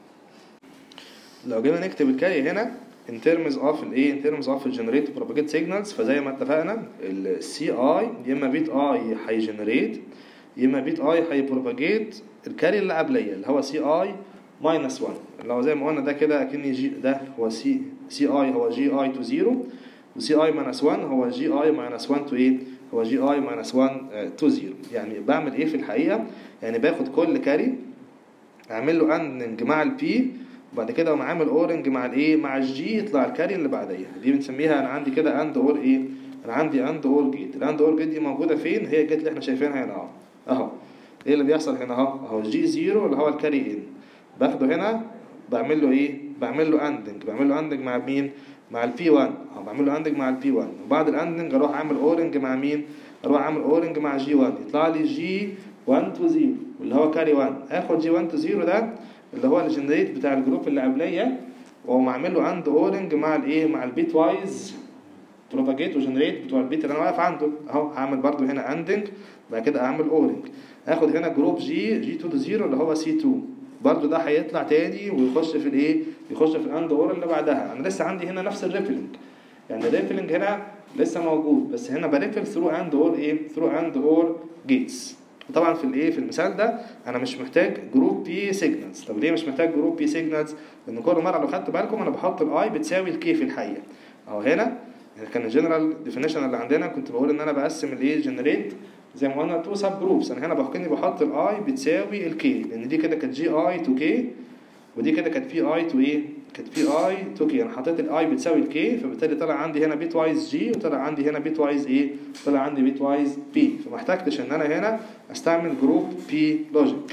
لو جينا نكتب الكاري هنا in terms of الايه in terms of الجنريت propagate signals فزي ما اتفقنا السي اي يا اما بيت اي هيجنريت يا اما بيت اي هيبروباجيت الكاري اللي قبليه اللي هو سي اي ماينس 1 اللي هو زي ما قلنا ده كده اكني جي ده هو سي سي اي هو جي اي تو 0 وسي اي ماينس 1 هو جي اي ماينس 1 تو ايه هو جي اي ماينس 1 تو 0 يعني بعمل ايه في الحقيقه يعني باخد كل كاري اعمل له اندنج مع البي وبعد كده اقوم عامل اورنج مع الايه مع الجي يطلع الكاري اللي بعديها دي بنسميها انا عندي كده اند اور ايه انا عندي اند اور جيت الاند اور جيت دي موجوده فين هي الجيت اللي احنا شايفينها هنا اهو اهو ايه اللي بيحصل هنا اهو اهو جي زيرو اللي هو الكاري ان باخده هنا بعمل له ايه بعمل له اندنج بعمل له اندنج مع مين مع البي 1 اهو بعمل له اندنج مع البي 1 وبعد الاندنج اروح اعمل اورنج مع مين اروح اعمل اورنج مع جي 1 يطلع لي جي 1 تو 0 واللي هو كاري 1 اخد جي 1 تو 0 ده اللي هو الجنريت بتاع الجروب اللي قبليه واقوم عامل له اند اورنج مع الايه مع البيت وايز بروباجيت وجنريت بتوع البيت اللي انا واقف عنده اهو هعمل برده هنا اندنج بعد كده اعمل اورنج اخد هنا جروب جي جي 2 تو 0 اللي هو سي 2 برضو ده هيطلع تاني ويخش في الايه يخش في الاند اور اللي بعدها انا لسه عندي هنا نفس الريفلنج يعني الريفلنج هنا لسه موجود بس هنا بريفل ثرو اند اور ايه ثرو اند اور جيتس وطبعا في الايه في المثال ده انا مش محتاج جروب بي سيجنالز طب ليه مش محتاج جروب بي سيجنالز لان كل مره لو خدت بالكم انا بحط الاي بتساوي الكي في الحقيقه اهو هنا كان الجنرال ديفينيشن اللي عندنا كنت بقول ان انا بقسم الايه جنريت زي ما قلنا تو سب جروبس انا هنا بحكني بحط الاي بتساوي الكي لان دي كده كانت جي اي تو كي ودي كده كانت في اي تو ايه كانت في اي تو كي انا حطيت الاي بتساوي الكي فبالتالي طلع عندي هنا بيت وايز جي وطلع عندي هنا بيت وايز ايه طلع عندي بيت وايز بي فما احتجتش ان انا هنا استعمل جروب بي لوجيك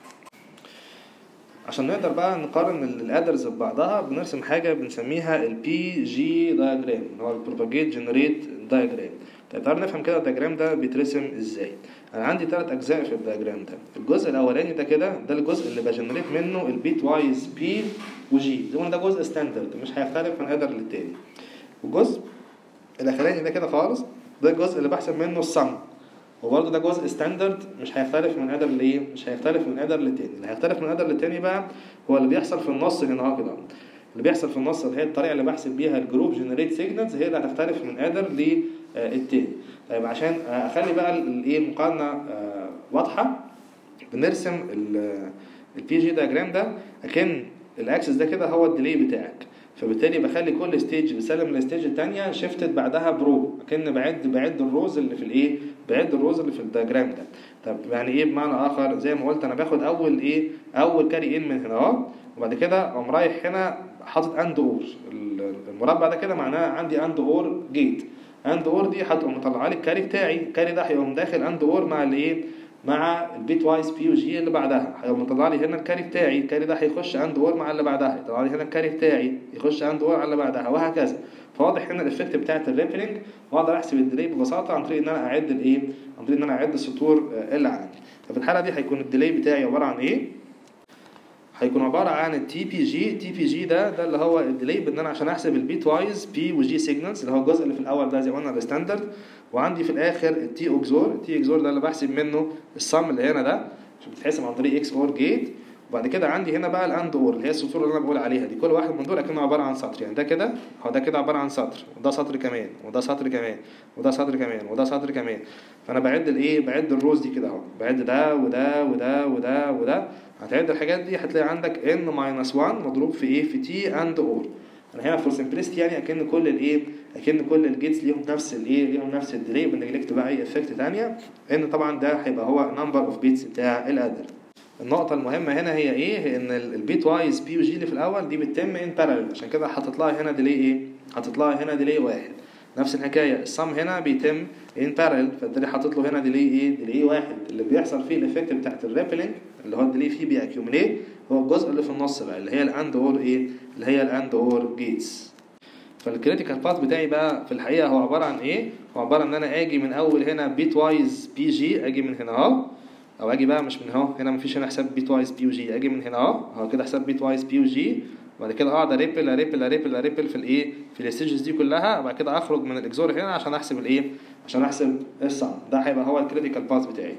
عشان نقدر بقى نقارن الادرز ببعضها بنرسم حاجه بنسميها البي جي دايجرام اللي هو البروباجيت جنريت دايجرام طيب تعالوا نفهم كده الدياجرام ده بيترسم ازاي انا عندي ثلاث اجزاء في الدياجرام ده الجزء الاولاني ده كده ده الجزء اللي بجنريت منه البيت وايز بي وجي زي ما ده جزء ستاندرد مش هيختلف من قدر للتاني والجزء الاخراني ده كده خالص ده الجزء اللي بحسب منه السم وبرضه ده جزء ستاندرد مش هيختلف من قدر لايه مش هيختلف من قدر للتاني اللي هيختلف من قدر للتاني بقى هو اللي بيحصل في النص هنا اهو كده اللي بيحصل في النص اللي هي الطريقه اللي بحسب بيها الجروب جنريت سيجنالز هي اللي هتختلف من قدر للتاني طيب عشان اخلي بقى الايه المقارنه واضحه بنرسم البي جي دياجرام ده اكن الاكسس ده كده هو الديلي بتاعك فبالتالي بخلي كل ستيج بسلم الستيج الثانيه شيفتد بعدها برو اكن بعد بعد الروز اللي في الايه بعد الروز اللي في الدياجرام ده طب يعني ايه بمعنى اخر زي ما قلت انا باخد اول ايه اول كاري ان من هنا اهو وبعد كده اقوم رايح هنا حاطط اند اور المربع ده كده معناه عندي اند اور جيت اند اور دي هتقوم مطلعه لي الكاري بتاعي الكاري ده هيقوم داخل اند اور مع الايه مع البيت وايز بي وجي اللي بعدها هيقوم مطلع لي هنا الكاري بتاعي الكاري ده هيخش اند اور مع اللي بعدها يطلع لي هنا الكاري بتاعي يخش اند اور على اللي بعدها وهكذا فواضح هنا الايفكت بتاعت الريبلينج واقدر احسب الديلي ببساطه عن طريق ان انا اعد الايه عن طريق ان انا اعد السطور آه، اللي عندي ففي الحاله دي هيكون الديلي بتاعي عباره عن ايه هيكون عباره عن التي بي جي تي بي جي ده ده اللي هو الديلي بان انا عشان احسب البيت وايز بي وجي سيجنالز اللي هو الجزء اللي في الاول ده زي ما قلنا الستاندرد وعندي في الاخر التي اوكزور التي اكزور ده اللي بحسب منه الصم اللي هنا ده عشان بتتحسب عن طريق اكس اور جيت وبعد كده عندي هنا بقى الاند اور اللي هي السطور اللي انا بقول عليها دي كل واحد من دول اكنه عباره عن سطر يعني ده كده هو ده كده عباره عن سطر وده سطر كمان وده سطر كمان وده سطر كمان وده سطر كمان فانا بعد الايه بعد الروز دي كده اهو بعد ده وده وده وده وده هتعد الحاجات دي هتلاقي عندك ان ماينس 1 مضروب في ايه في تي اند اور انا هنا فور سمبلستي يعني اكن كل الايه اكن كل الجيتس ليهم نفس الايه ليهم نفس الديلي بنجلكت بقى اي افكت ثانيه ان طبعا ده هيبقى هو نمبر اوف بيتس بتاع الادر النقطة المهمة هنا هي ايه؟ هي ان البيت وايز بي وجي اللي في الأول دي بتتم ان بارallel عشان كده هتطلع هنا ديلي ايه؟ هتطلع هنا ديلي واحد نفس الحكاية الصم هنا بيتم ان بارallel فالديلي حاطط له هنا ديلي ايه؟ ديلي واحد اللي بيحصل فيه الايفكت بتاعت الريبلينج اللي هو الديلي فيه بيأكيوميليت هو الجزء اللي في النص بقى اللي هي الاند اور ايه؟ اللي هي الاند اور جيتس فالكريتيكال باث بتاعي بقى في الحقيقة هو عبارة عن ايه؟ هو عبارة ان انا اجي من اول هنا بيت وايز بي جي اجي من هنا اهو او اجي بقى مش من اهو هنا مفيش هنا حساب بيت وايز بي وجي اجي من هنا اهو اهو كده حساب بيت وايز بي وجي وبعد كده اقعد اريبل اريبل اريبل اريبل في الايه في الستيجز دي كلها وبعد كده اخرج من الاكزور هنا عشان احسب الايه عشان احسب السم ده هيبقى هو الكريتيكال باث بتاعي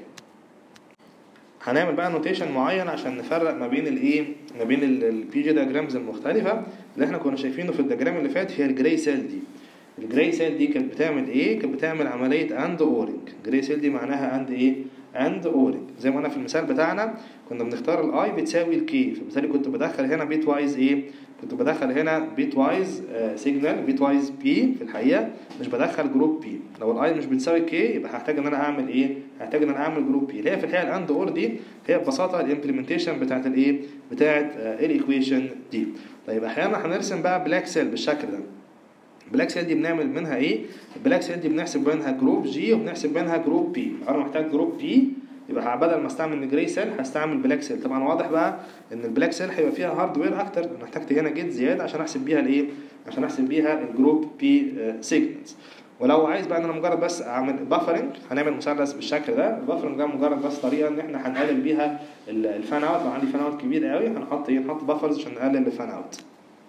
هنعمل بقى نوتيشن معين عشان نفرق ما بين الايه ما بين البي جي دياجرامز المختلفه اللي احنا كنا شايفينه في الدياجرام اللي فات هي الجراي سيل دي الجراي سيل دي كانت بتعمل ايه كانت بتعمل عمليه اند اورنج جراي سيل دي معناها اند ايه اند اورنج زي ما قلنا في المثال بتاعنا كنا بنختار الاي بتساوي الكي فبالتالي كنت بدخل هنا بيت وايز ايه كنت بدخل هنا بيت وايز سيجنال بيت وايز بي في الحقيقه مش بدخل جروب بي لو الاي مش بتساوي كي يبقى هحتاج ان انا اعمل ايه هحتاج ان انا اعمل جروب بي اللي هي في الحقيقه الاند اور دي هي ببساطه الامبلمنتيشن بتاعت الايه بتاعت الايكويشن دي طيب احيانا هنرسم بقى بلاك سيل بالشكل ده البلاك سيل دي بنعمل منها ايه البلاك سيل دي بنحسب منها جروب جي وبنحسب منها جروب بي انا محتاج جروب بي يبقى بدل ما استعمل جراي سيل هستعمل بلاك سيل طبعا واضح بقى ان البلاك سيل هيبقى فيها هاردوير اكتر انا احتجت هنا جيت زياده عشان احسب بيها الايه عشان احسب بيها الجروب بي سيجنالز ولو عايز بقى ان انا مجرد بس اعمل بافرنج هنعمل مثلث بالشكل ده البافرنج ده مجرد بس طريقه ان احنا هنقلل بيها الفان اوت لو عندي فان اوت كبير قوي هنحط ايه نحط بافرز عشان نقلل الفان اوت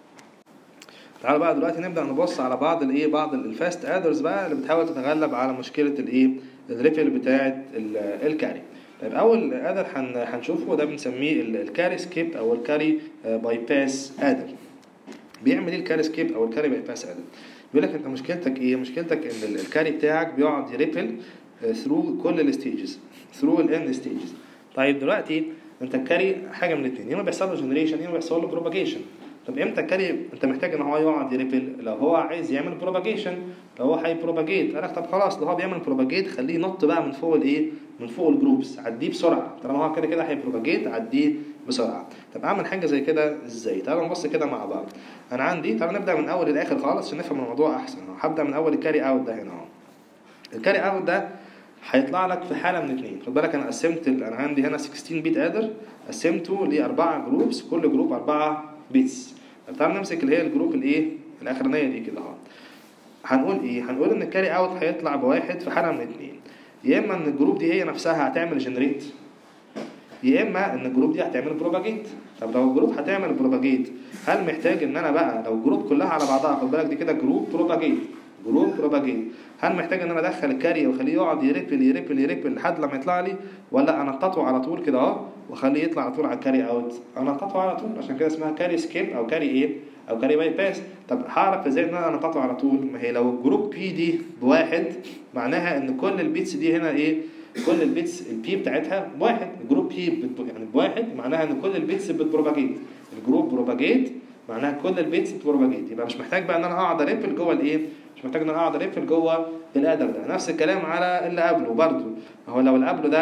تعالوا بقى دلوقتي نبدا نبص على بعض الايه بعض الفاست ادرز بقى اللي بتحاول تتغلب على مشكله الايه الريفل بتاعه الكاري طيب اول ادر هنشوفه ده بنسميه الكاري سكيب او الكاري باي باس ادر بيعمل ايه الكاري سكيب او الكاري باي باس ادر بيقول لك انت مشكلتك ايه مشكلتك ان الكاري بتاعك بيقعد يريبل ثرو كل الستيجز ثرو الاند ستيجز طيب دلوقتي انت الكاري حاجه من الاثنين يا اما بيحصل له جنريشن يا اما بيحصل له بروباجيشن طب امتى الكاري انت محتاج ان هو يقعد يريبل لو هو عايز يعمل بروباجيشن لو هو هيبروباجيت قال لك طب خلاص لو هو بيعمل بروباجيت خليه ينط بقى من فوق الايه من فوق الجروبس عديه بسرعه طالما هو كده كده هيبروباجيت عديه بسرعه طب اعمل حاجه زي كده ازاي تعالوا نبص كده مع بعض انا عندي تعالوا نبدا من اول للاخر خالص عشان نفهم الموضوع احسن هبدا من اول الكاري اوت ده هنا اهو الكاري اوت ده هيطلع لك في حاله من اثنين خد بالك انا قسمت انا عندي هنا 16 بيت ادر قسمته لاربعه جروبس كل جروب اربعه بيتس طب تعالى نمسك اللي هي الجروب الايه الاخرانيه دي كده اهو هنقول ايه هنقول ان الكاري اوت هيطلع بواحد في حاله من اتنين يا اما ان الجروب دي هي نفسها هتعمل جنريت يا اما ان الجروب دي هتعمل بروباجيت طب لو الجروب هتعمل بروباجيت هل محتاج ان انا بقى لو الجروب كلها على بعضها خد بالك دي كده جروب بروباجيت جروب بروباجيت هل محتاج ان انا ادخل الكاري واخليه يقعد يريبل يريبل يريبل لحد لما يطلع لي ولا انططه على طول كده اهو واخليه يطلع على طول على الكاري اوت انططه على طول عشان كده اسمها كاري سكيب او كاري ايه او كاري باي باس طب هعرف ازاي ان انا انططه على طول ما هي لو الجروب بي دي بواحد معناها ان كل البيتس دي هنا ايه كل البيتس البي بتاعتها بواحد الجروب بي بت... يعني بواحد معناها ان كل البيتس بتبروباجيت الجروب بروباجيت معناها كل البيتس بتبروباجيت يبقى مش محتاج بقى ان انا اقعد اريبل جوه الايه مش محتاج ان انا اقعد اريبل جوه الادر ده نفس الكلام على اللي قبله برضو هو لو اللي قبله ده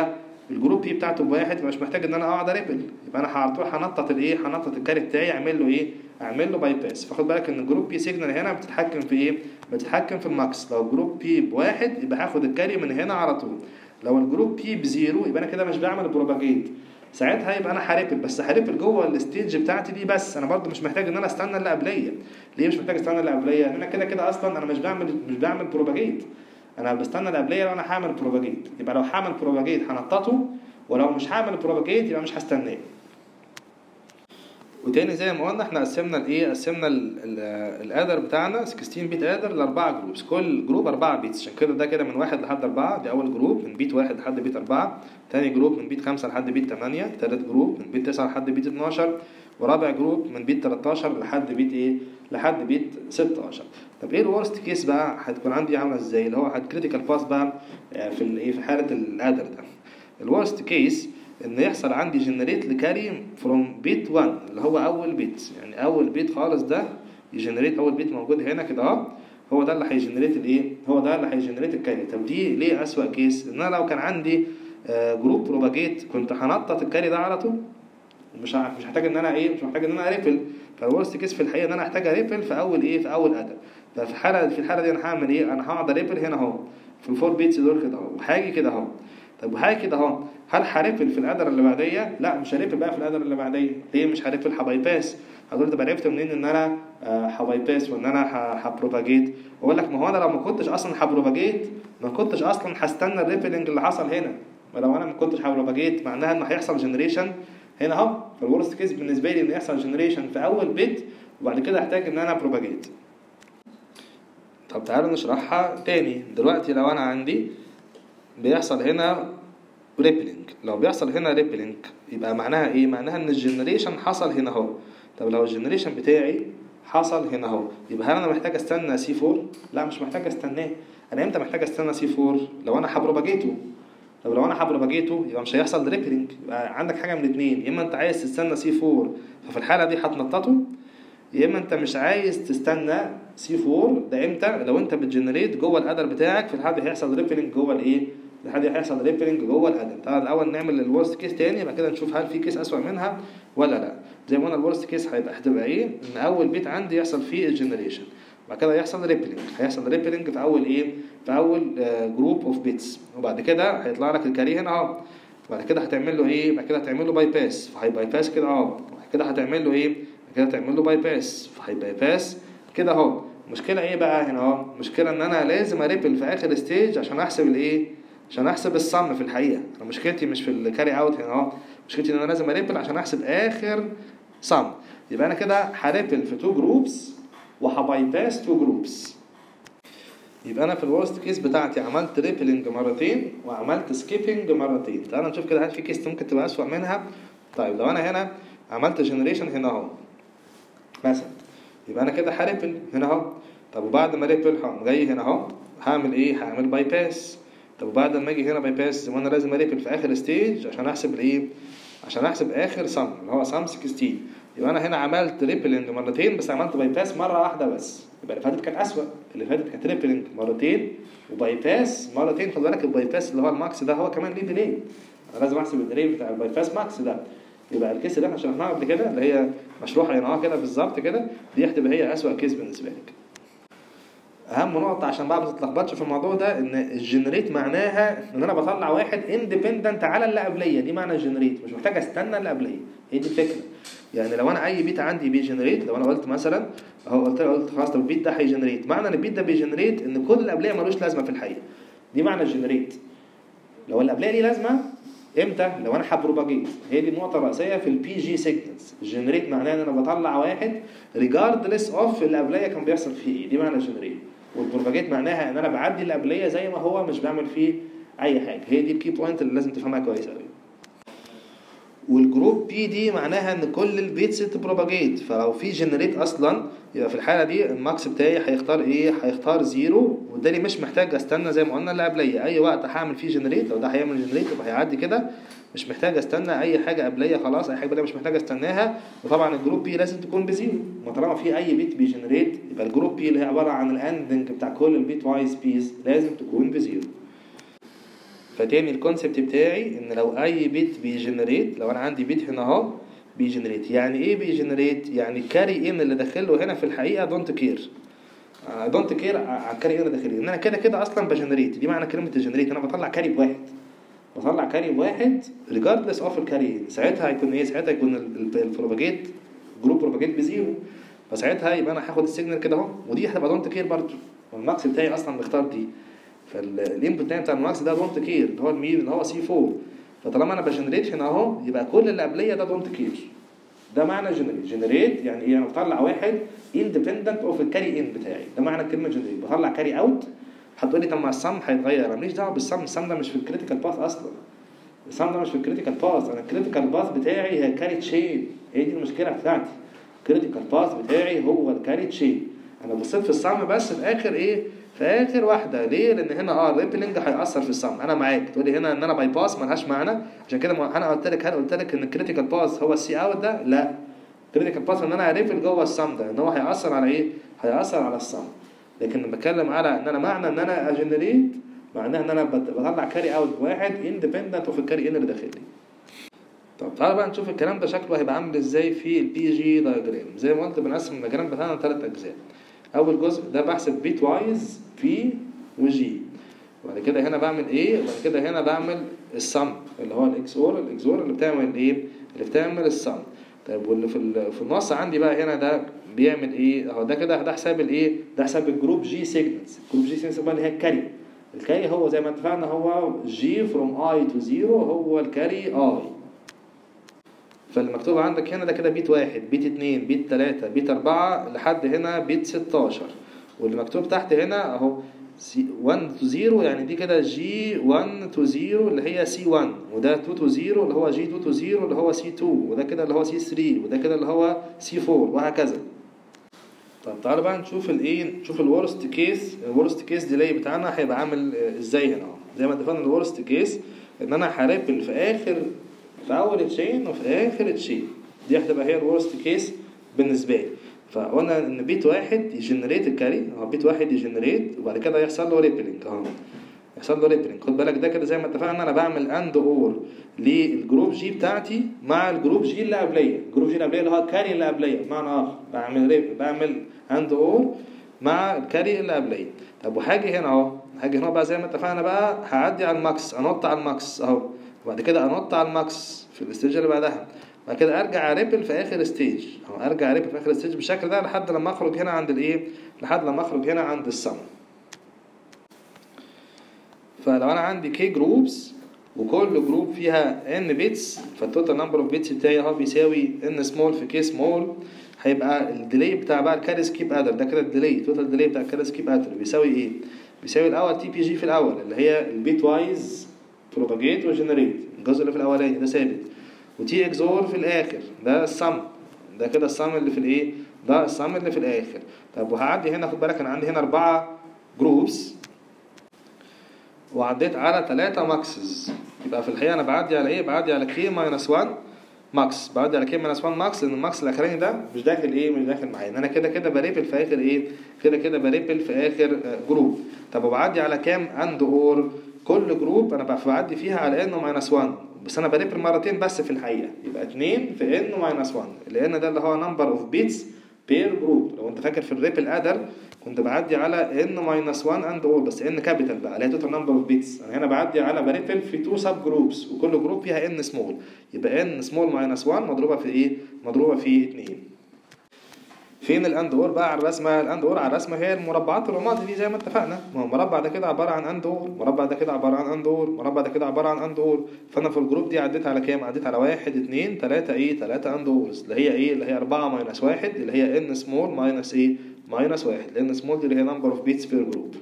الجروب بي بتاعته بواحد مش محتاج ان انا اقعد اريبل يبقى انا على طول هنطط الايه هنطط الكاري بتاعي اعمل له ايه اعمل له باي باس فخد بالك ان الجروب بي سيجنال هنا بتتحكم في ايه بتتحكم في الماكس لو الجروب بي بواحد يبقى هاخد الكاري من هنا على طول لو الجروب بي بزيرو يبقى انا كده مش بعمل بروباجيت ساعتها يبقى انا هريبل بس هريبل جوه الستيج بتاعتي دي بس انا برضو مش محتاج ان انا استنى اللي قبليه ليه مش محتاج استنى اللي قبليه لان انا كده كده اصلا انا مش بعمل مش بعمل بروباجيت انا بستنى اللي قبليه لو انا هعمل بروباجيت يبقى لو هعمل بروباجيت هنططه ولو مش هعمل بروباجيت يبقى مش هستناه وتاني زي ما قلنا احنا قسمنا الايه قسمنا الادر بتاعنا 16 بيت ادر لاربعه جروبس كل جروب اربعه بيتس عشان كده ده كده من واحد لحد اربعه دي اول جروب من بيت واحد لحد بيت اربعه تاني جروب من بيت خمسه لحد بيت تمانيه تالت جروب من بيت تسعه لحد بيت 12 ورابع جروب من بيت 13 لحد بيت ايه لحد بيت 16 طب ايه الورست كيس بقى هتكون عندي عامله ازاي اللي هو الكريتيكال باس بقى في الايه في حاله الادر ده الورست كيس ان يحصل عندي جنريت لكاري فروم بيت 1 اللي هو اول بيت يعني اول بيت خالص ده يجنريت اول بيت موجود هنا كده اهو هو ده اللي هيجنريت الايه هو ده اللي هيجنريت الكاري طب دي ليه اسوأ كيس ان انا لو كان عندي جروب بروباجيت كنت هنطط الكاري ده على طول مش مش هحتاج ان انا ايه مش محتاج ان انا اريفل فالورست كيس في الحقيقه ان انا هحتاج اريفل في اول ايه في اول ادب ففي الحاله في الحاله دي انا هعمل ايه انا هقعد اريفل هنا اهو في الفور بيتس دول كده اهو وهاجي كده اهو طب وهاجي كده اهو هل هريفل في القدر اللي بعديه؟ لا مش هريفل بقى في القدر اللي بعديه، ليه مش هريفل هبايباس؟ هتقول طب عرفت منين ان انا هبايباس وان انا هبروباجيت؟ واقول لك ما هو انا لو ما كنتش اصلا هبروباجيت ما كنتش اصلا هستنى الريفلنج اللي حصل هنا، ولو انا ما كنتش هبروباجيت معناها ان هيحصل جنريشن هنا اهو فالورست كيس بالنسبه لي ان يحصل جنريشن في اول بيت وبعد كده احتاج ان انا بروباجيت. طب تعالوا نشرحها تاني، دلوقتي لو انا عندي بيحصل هنا ريبلينج لو بيحصل هنا ريبلينج يبقى معناها ايه معناها ان الجنريشن حصل هنا اهو طب لو الجنريشن بتاعي حصل هنا اهو يبقى هل انا محتاج استنى سي 4 لا مش محتاج استناه انا امتى محتاج استنى سي 4 لو انا هبروباجيته طب لو انا هبروباجيته يبقى مش هيحصل ريبلينج يبقى عندك حاجه من اتنين يا اما انت عايز تستنى سي 4 ففي الحاله دي هتنططه يا اما انت مش عايز تستنى سي 4 ده امتى لو انت بتجنريت جوه القدر بتاعك في الحاله دي هيحصل ريبلينج جوه الايه لحد هيحصل ريبلينج جوه الادم تعال الاول نعمل الورست كيس تاني بعد كده نشوف هل في كيس اسوأ منها ولا لا زي ما قلنا الورست كيس هيبقى هتبقى ايه ان اول بيت عندي يحصل فيه الجنريشن بعد كده يحصل ريبلينج هيحصل ريبلينج في اول ايه في اول جروب اوف بيتس وبعد كده هيطلع لك الكاري هنا اهو بعد كده هتعمل له ايه بعد كده هتعمل له باي باس فهيباي باس كده اهو بعد كده هتعمل له ايه بعد كده هتعمل له باي باس فهيباي باس كده اهو المشكله ايه بقى هنا اهو المشكله ان انا لازم اريبل في اخر ستيج عشان احسب الايه عشان احسب الصم في الحقيقه انا مشكلتي مش في الكاري اوت هنا اهو مشكلتي ان انا لازم اريبل عشان احسب اخر صم يبقى انا كده هريبل في تو جروبس وهبايباس تو جروبس يبقى انا في الورست كيس بتاعتي عملت ريبلنج مرتين وعملت سكيبنج مرتين تعالى نشوف كده هل في كيس ممكن تبقى اسوأ منها طيب لو انا هنا عملت جنريشن هنا اهو مثلا يبقى انا كده هريبل هنا اهو طب وبعد ما ريبل هقوم جاي هنا اهو هعمل ايه هعمل باي باس طب وبعد ما اجي هنا باي باس وانا لازم اريبل في اخر ستيج عشان احسب الايه عشان احسب اخر سم اللي هو سم 16 يبقى انا هنا عملت ريبلنج مرتين بس عملت باي باس مره واحده بس يبقى اللي فاتت كانت اسوأ اللي فاتت كانت ريبلنج مرتين وباي باس مرتين خد بالك الباي باس اللي هو الماكس ده هو كمان ليه ديلي انا لازم احسب الديلي بتاع الباي باس ماكس ده يبقى الكيس اللي احنا شرحناها قبل كده اللي هي مشروحه هنا كده بالظبط كده دي هتبقى هي اسوأ كيس بالنسبه لك اهم نقطة عشان بقى ما تتلخبطش في الموضوع ده ان الجنريت معناها ان انا بطلع واحد اندبندنت على اللي قبليه دي معنى الجنريت مش محتاج استنى اللي قبليه هي دي الفكرة يعني لو انا اي بيت عندي بيجنريت لو انا قلت مثلا اهو قلت قلت خلاص طب البيت ده هيجنريت معنى ان البيت ده بيجنريت ان كل اللي قبليه ملوش لازمة في الحقيقة دي معنى الجنريت لو اللي قبليه ليه لازمة امتى لو انا هبروباجيت هي دي النقطه الرئيسيه في البي جي سيجنالز الجنريت معناه ان انا بطلع واحد ريجاردلس اوف اللي قبليه كان بيحصل فيه ايه دي معنى الجنريت والبروباجيت معناها ان انا بعدي اللي قبليه زي ما هو مش بعمل فيه اي حاجه هي دي الكي بوينت اللي لازم تفهمها كويس قوي والجروب بي دي معناها ان كل البيتس تبروباجيت فلو في جنريت اصلا يبقى في الحاله دي الماكس بتاعي هيختار ايه هيختار زيرو وبالتالي مش محتاج استنى زي ما قلنا اللي قبليه اي وقت هعمل فيه جنريت لو ده هيعمل جنريت يبقى هيعدي كده مش محتاج استنى اي حاجه قبليه خلاص اي حاجه قبليه مش محتاج استناها وطبعا الجروب بي لازم تكون بزيرو ما طالما في اي بيت بيجنريت يبقى الجروب بي اللي هي عباره عن الاندنج بتاع كل البيت وايز بيز لازم تكون بزيرو فتاني الكونسبت بتاعي ان لو اي بيت بيجنريت لو انا عندي بيت هنا اهو بيجنريت يعني ايه بيجنريت يعني كاري ان اللي داخله هنا في الحقيقه دونت كير دونت كير على الكاري ان اللي داخلي ان انا كده كده اصلا بجنريت دي معنى كلمه الجنريت انا بطلع كاري بواحد بطلع كاري بواحد ريجاردلس اوف الكاري ان ساعتها هيكون ايه ساعتها يكون البروباجيت جروب بروباجيت بزيرو فساعتها يبقى انا هاخد السيجنال كده اهو ودي هتبقى دونت كير برضه والماكس بتاعي اصلا مختار دي فالانبوت بتاعي بتاع الماكس ده دونت كير اللي هو المين اللي هو سي 4 فطالما انا بجنريت هنا اهو يبقى كل اللي قبليه ده دونت كير ده معنى جنريت جنريت يعني ايه انا بطلع واحد اندبندنت اوف الكاري ان بتاعي ده معنى كلمه جنريت بطلع كاري اوت هتقول لي طب ما السم هيتغير انا ماليش دعوه بالسم السم ده مش في الكريتيكال باث اصلا السم ده مش في الكريتيكال باث انا الكريتيكال باث بتاعي هي كاري تشين هي دي المشكله بتاعتي الكريتيكال باث بتاعي هو الكاري تشين انا بصيت في السم بس في اخر ايه في اخر واحده ليه لان هنا اه الريبلينج هياثر في السم انا معاك تقول لي هنا ان انا باي باس ملهاش معنى عشان كده ما انا قلت لك هل قلت لك ان الكريتيكال باث هو السي اوت ده لا الكريتيكال باث ان انا هريفل جوه السم ده ان هو هياثر على ايه هياثر على السم لكن لما بتكلم على ان انا معنى ان انا اجنريت معناها ان انا بطلع كاري اوت واحد اندبندنت اوف الكاري ان اللي داخل لي طب تعالى بقى نشوف الكلام ده شكله هيبقى عامل ازاي في البي جي دايجرام زي ما قلت بنقسم الدياجرام بتاعنا لثلاث اجزاء اول جزء ده بحسب بيت وايز في وجي وبعد كده هنا بعمل ايه وبعد كده هنا بعمل السم اللي هو الاكس اور الاكس اور اللي بتعمل ايه اللي بتعمل السم طيب واللي في في النص عندي بقى هنا ده بيعمل ايه اهو ده كده ده حساب الايه ده حساب الجروب جي سيجنالز الجروب جي سيجنالز اللي هي الكاري الكاري هو زي ما اتفقنا هو جي فروم اي تو زيرو هو الكاري اي فالمكتوب عندك هنا ده كده بيت واحد بيت اتنين بيت تلاتة بيت أربعة لحد هنا بيت ستاشر واللي مكتوب تحت هنا أهو 1 تو 0 يعني دي كده جي 1 تو 0 اللي هي سي 1 وده 2 تو 0 اللي هو جي 2 تو 0 اللي هو سي 2 وده كده اللي هو سي 3 وده كده اللي هو سي 4 وهكذا طب تعالوا بقى نشوف الايه نشوف الورست كيس الورست كيس ديلي بتاعنا هيبقى عامل ازاي هنا اهو زي ما اتفقنا الورست كيس ان انا هريبل في اخر في اول تشين وفي اخر تشين دي هتبقى هي الورست كيس بالنسبه لي فقلنا ان بيت واحد يجنريت الكاري اهو بيت واحد يجنريت وبعد كده يحصل له ريبلينج اهو يحصل له ريبلينج خد بالك ده كده زي ما اتفقنا انا بعمل اند اور للجروب جي بتاعتي مع الجروب جي اللي قبليه الجروب جي اللي قبليه اللي هو الكاري اللي قبليه بمعنى اخر بعمل ريب بعمل اند اور مع الكاري اللي قبليه طب وهاجي هنا اهو هاجي هنا بقى زي ما اتفقنا بقى هعدي على الماكس انط على الماكس اهو وبعد كده انط على الماكس في الاستيج اللي بعدها بعد كده ارجع اريبل في اخر ستيج او ارجع اريبل في اخر ستيج بالشكل ده لحد لما اخرج هنا عند الايه لحد لما اخرج هنا عند السم فلو انا عندي كي جروبس وكل جروب فيها ان بيتس فالتوتال نمبر اوف بيتس بتاعي اهو بيساوي ان سمول في كي سمول هيبقى الديلي بتاع بقى الكاري سكيب ادر ده كده الديلي توتال ديلي بتاع الكاري سكيب ادر بيساوي ايه بيساوي الاول تي بي جي في الاول اللي هي البيت وايز بروباجيت وجنريت الجزء اللي في الاولاني ده ثابت وتي اكزور في الاخر ده السم ده كده السم اللي في الايه ده السم اللي في الاخر طب وهعدي هنا خد بالك انا عندي هنا اربعة جروبس وعديت على ثلاثة ماكسز يبقى في الحقيقة انا بعدي على ايه بعدي على كي ماينس 1 ماكس بعدي على كي ماينس 1 ماكس لان الماكس الاخراني ده مش داخل ايه مش داخل معايا ان انا كده كده بريبل في اخر ايه كده كده بريبل في اخر جروب طب وبعدي على كام اند اور كل جروب انا بعدي فيها على انه ماينس 1 بس انا بريبل مرتين بس في الحقيقه يبقى 2 في ان ماينس 1 لان ده اللي هو نمبر اوف بيتس بير جروب لو انت فاكر في الريبل ادر كنت بعدي على ان ماينس 1 اند اور بس ان كابيتال بقى اللي هي توتال نمبر اوف بيتس انا هنا بعدي على بريبل في تو سب جروبس وكل جروب فيها ان سمول يبقى ان سمول ماينس 1 مضروبه في ايه مضروبه في 2 فين الاند اور بقى على الرسمه الاند اور على الرسمه هي المربعات الرمادي دي زي ما اتفقنا ما هو المربع ده كده عباره عن اند اور مربع ده كده عباره عن اند اور مربع ده كده عباره عن اند اور فانا في الجروب دي عديت على كام عديت على واحد اتنين تلاته ايه تلاته اند اورز اللي هي ايه اللي هي اربعه ماينس واحد اللي هي ان سمول ماينس ايه ماينس واحد لان سمول دي اللي هي نمبر اوف بيتس بير جروب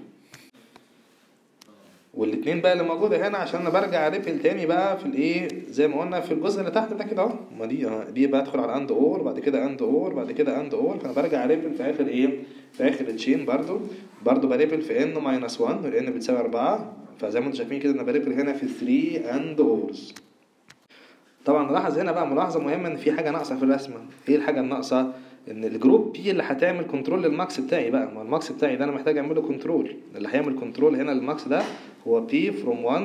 والاثنين بقى اللي موجوده هنا عشان انا برجع ريبل تاني بقى في الايه زي ما قلنا في الجزء اللي تحت ده كده اهو ما دي اه دي بدخل على اند اور بعد كده اند اور بعد كده اند اور فانا برجع ريبل في اخر ايه في اخر التشين برضو برضو بريبل في ان ماينس 1 والان بتساوي 4 فزي ما انتم شايفين كده انا بريبل هنا في 3 اند اورز طبعا نلاحظ هنا بقى ملاحظه مهمه ان في حاجه ناقصه في الرسمه ايه الحاجه الناقصه ان الجروب بي اللي هتعمل كنترول للماكس بتاعي بقى ما الماكس بتاعي ده انا محتاج اعمله كنترول اللي هيعمل كنترول هنا للماكس ده هو بي فروم 1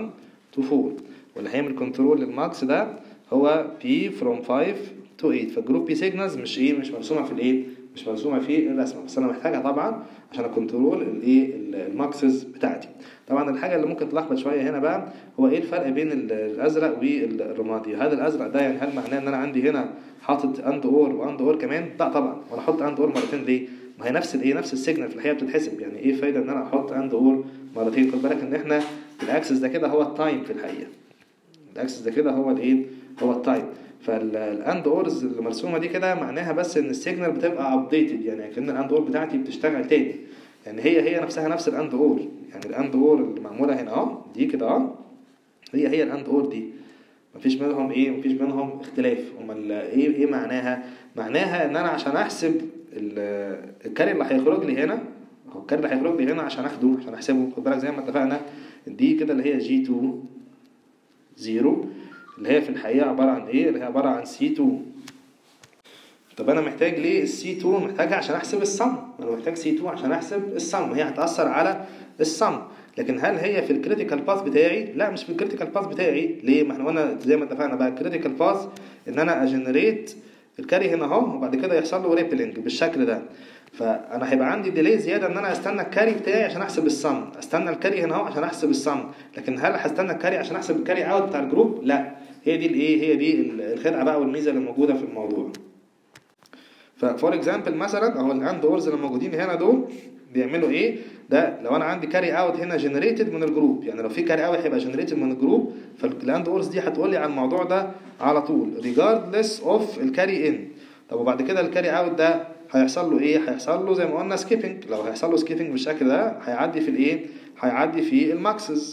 to 4 واللي هيعمل كنترول للماكس ده هو P from 5 to 8 فالجروب بي سيجنالز مش ايه مش مرسومه في الايه مش مرسومه في الرسمه بس انا محتاجها طبعا عشان اكنترول الايه الماكسز بتاعتي طبعا الحاجه اللي ممكن تلخبط شويه هنا بقى هو ايه الفرق بين ال- الازرق والرمادي هذا الازرق ده يعني هل معناه ان انا عندي هنا حاطط اند اور واند اور كمان لا طبعا وانا احط اند اور مرتين ليه ما هي نفس الايه نفس السيجنال في الحقيقه بتتحسب يعني ايه فايده ان انا احط اند اور مرتين خد بالك ان احنا الاكسس ده كده هو التايم في الحقيقه الاكسس ده كده هو الايه هو التايم فالاند اورز اللي مرسومه دي كده معناها بس ان السيجنال بتبقى ابديتد يعني كان الاند اور بتاعتي بتشتغل تاني يعني هي هي نفسها نفس الاند اور يعني الاند اور اللي معموله هنا اهو دي كده اهو هي هي الاند اور دي مفيش منهم ايه مفيش منهم اختلاف امال ايه ايه معناها معناها ان انا عشان احسب ال- الكاري اللي هيخرج لي هنا هو الكاري اللي هيخرج لي هنا عشان اخده عشان احسبه خد بالك زي ما اتفقنا دي كده اللي هي جي 2 0 اللي هي في الحقيقه عباره عن ايه اللي هي عباره عن سي 2 طب انا محتاج ليه السي 2 محتاجها عشان احسب السم انا محتاج سي 2 عشان احسب السم هي هتاثر على السم لكن هل هي في الكريتيكال باث بتاعي لا مش في الكريتيكال باث بتاعي ليه ما احنا قلنا زي ما اتفقنا بقى الكريتيكال باث ان انا اجنريت الكاري هنا اهو وبعد كده يحصل له ريبلينج بالشكل ده فانا هيبقى عندي ديلي زياده ان انا استنى الكاري بتاعي عشان احسب السم استنى الكاري هنا اهو عشان احسب السم لكن هل هستنى الكاري عشان احسب الكاري اوت بتاع الجروب لا هي دي الايه هي دي الخدعه بقى والميزه اللي موجوده في الموضوع ففور اكزامبل مثلا اهو الاند اورز اللي موجودين هنا دول بيعملوا ايه ده لو انا عندي كاري اوت هنا جنريتد من الجروب يعني لو في كاري اوت هيبقى جنريتد من الجروب فالاند اورز دي هتقول لي على الموضوع ده على طول regardless of الكاري ان طب وبعد كده الكاري اوت ده هيحصل له ايه هيحصل له زي ما قلنا سكيبنج لو هيحصل له سكيبنج بالشكل ده هيعدي في الايه هيعدي في الماكسز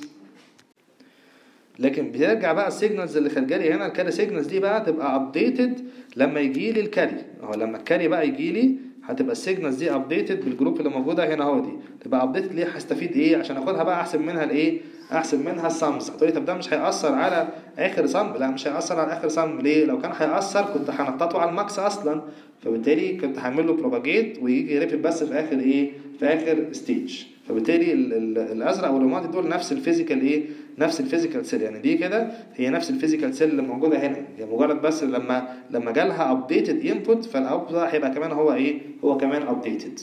لكن بترجع بقى السيجنالز اللي خارجه لي هنا الكاري سيجنالز دي بقى تبقى ابديتد لما يجي لي الكاري اهو لما الكاري بقى يجي لي هتبقى السيجنالز دي ابديتد بالجروب اللي موجوده هنا اهو دي تبقى ابديتد ليه هستفيد ايه عشان اخدها بقى احسب منها الايه احسب منها السمز هتقولي طب ده مش هيأثر على اخر سم لا مش هيأثر على اخر سم ليه لو كان هيأثر كنت هنططه على الماكس اصلا فبالتالي كنت هعمل له بروباجيت ويجي ريبل بس في اخر ايه في اخر ستيج فبالتالي ال- ال- الازرق والرمادي دول نفس الفيزيكال ايه نفس الفيزيكال سيل يعني دي كده هي نفس الفيزيكال سيل اللي موجوده هنا هي مجرد بس لما لما جالها ابديتد انبوت فالاوتبوت ده هيبقى كمان هو ايه هو كمان ابديتد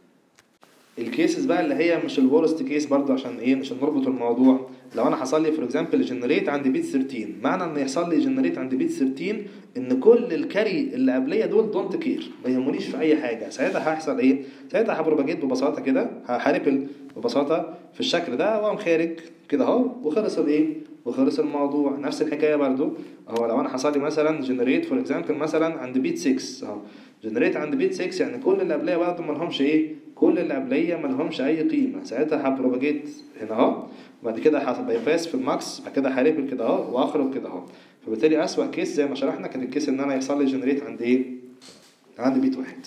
الكيسز بقى اللي هي مش الورست كيس برضو عشان ايه عشان نربط الموضوع لو انا حصل لي فور اكزامبل جنريت عند بيت 13 معنى ان يحصل لي جنريت عند بيت 13 ان كل الكاري اللي قبليه دول دونت كير ما يهمونيش في اي حاجه ساعتها هيحصل ايه ساعتها هبروباجيت ببساطه كده هحارب ببساطه في الشكل ده واقوم خارج كده اهو وخلص الايه وخلص الموضوع نفس الحكايه برضو اهو لو انا حصل لي مثلا جنريت فور اكزامبل مثلا عند بيت 6 اهو جنريت عند بيت 6 يعني كل اللي قبليه برضه ما لهمش ايه كل اللي قبليه ما لهمش اي قيمه ساعتها هبروباجيت هنا اهو وبعد كده هبايباس في الماكس بعد كده هريبل كده اهو واخرج كده اهو فبالتالي اسوأ كيس زي ما شرحنا كان الكيس ان انا يحصل لي جنريت عند ايه عند بيت واحد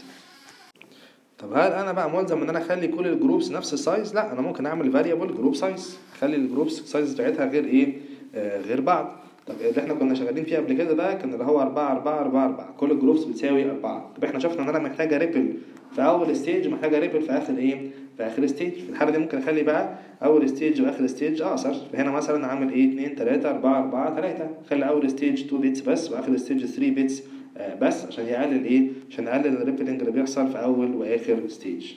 طب هل انا بقى ملزم ان انا اخلي كل الجروبس نفس السايز لا انا ممكن اعمل فاريبل جروب سايز اخلي الجروبس سايز بتاعتها غير ايه آه غير بعض طب اللي احنا كنا شغالين فيه قبل كده ده كان اللي هو 4 4 4 4 كل الجروبس بتساوي 4 طب احنا شفنا ان انا محتاجه ريبل في اول ستيج ومحتاجه ريبل في اخر ايه في اخر ستيج في الحاله دي ممكن اخلي بقى اول ستيج واخر ستيج اقصر فهنا مثلا اعمل ايه 2 3 4 4 3 خلي اول ستيج 2 بيتس بس واخر ستيج 3 بيتس بس عشان يقلل ايه عشان يقلل الريبلينج اللي بيحصل في اول واخر ستيج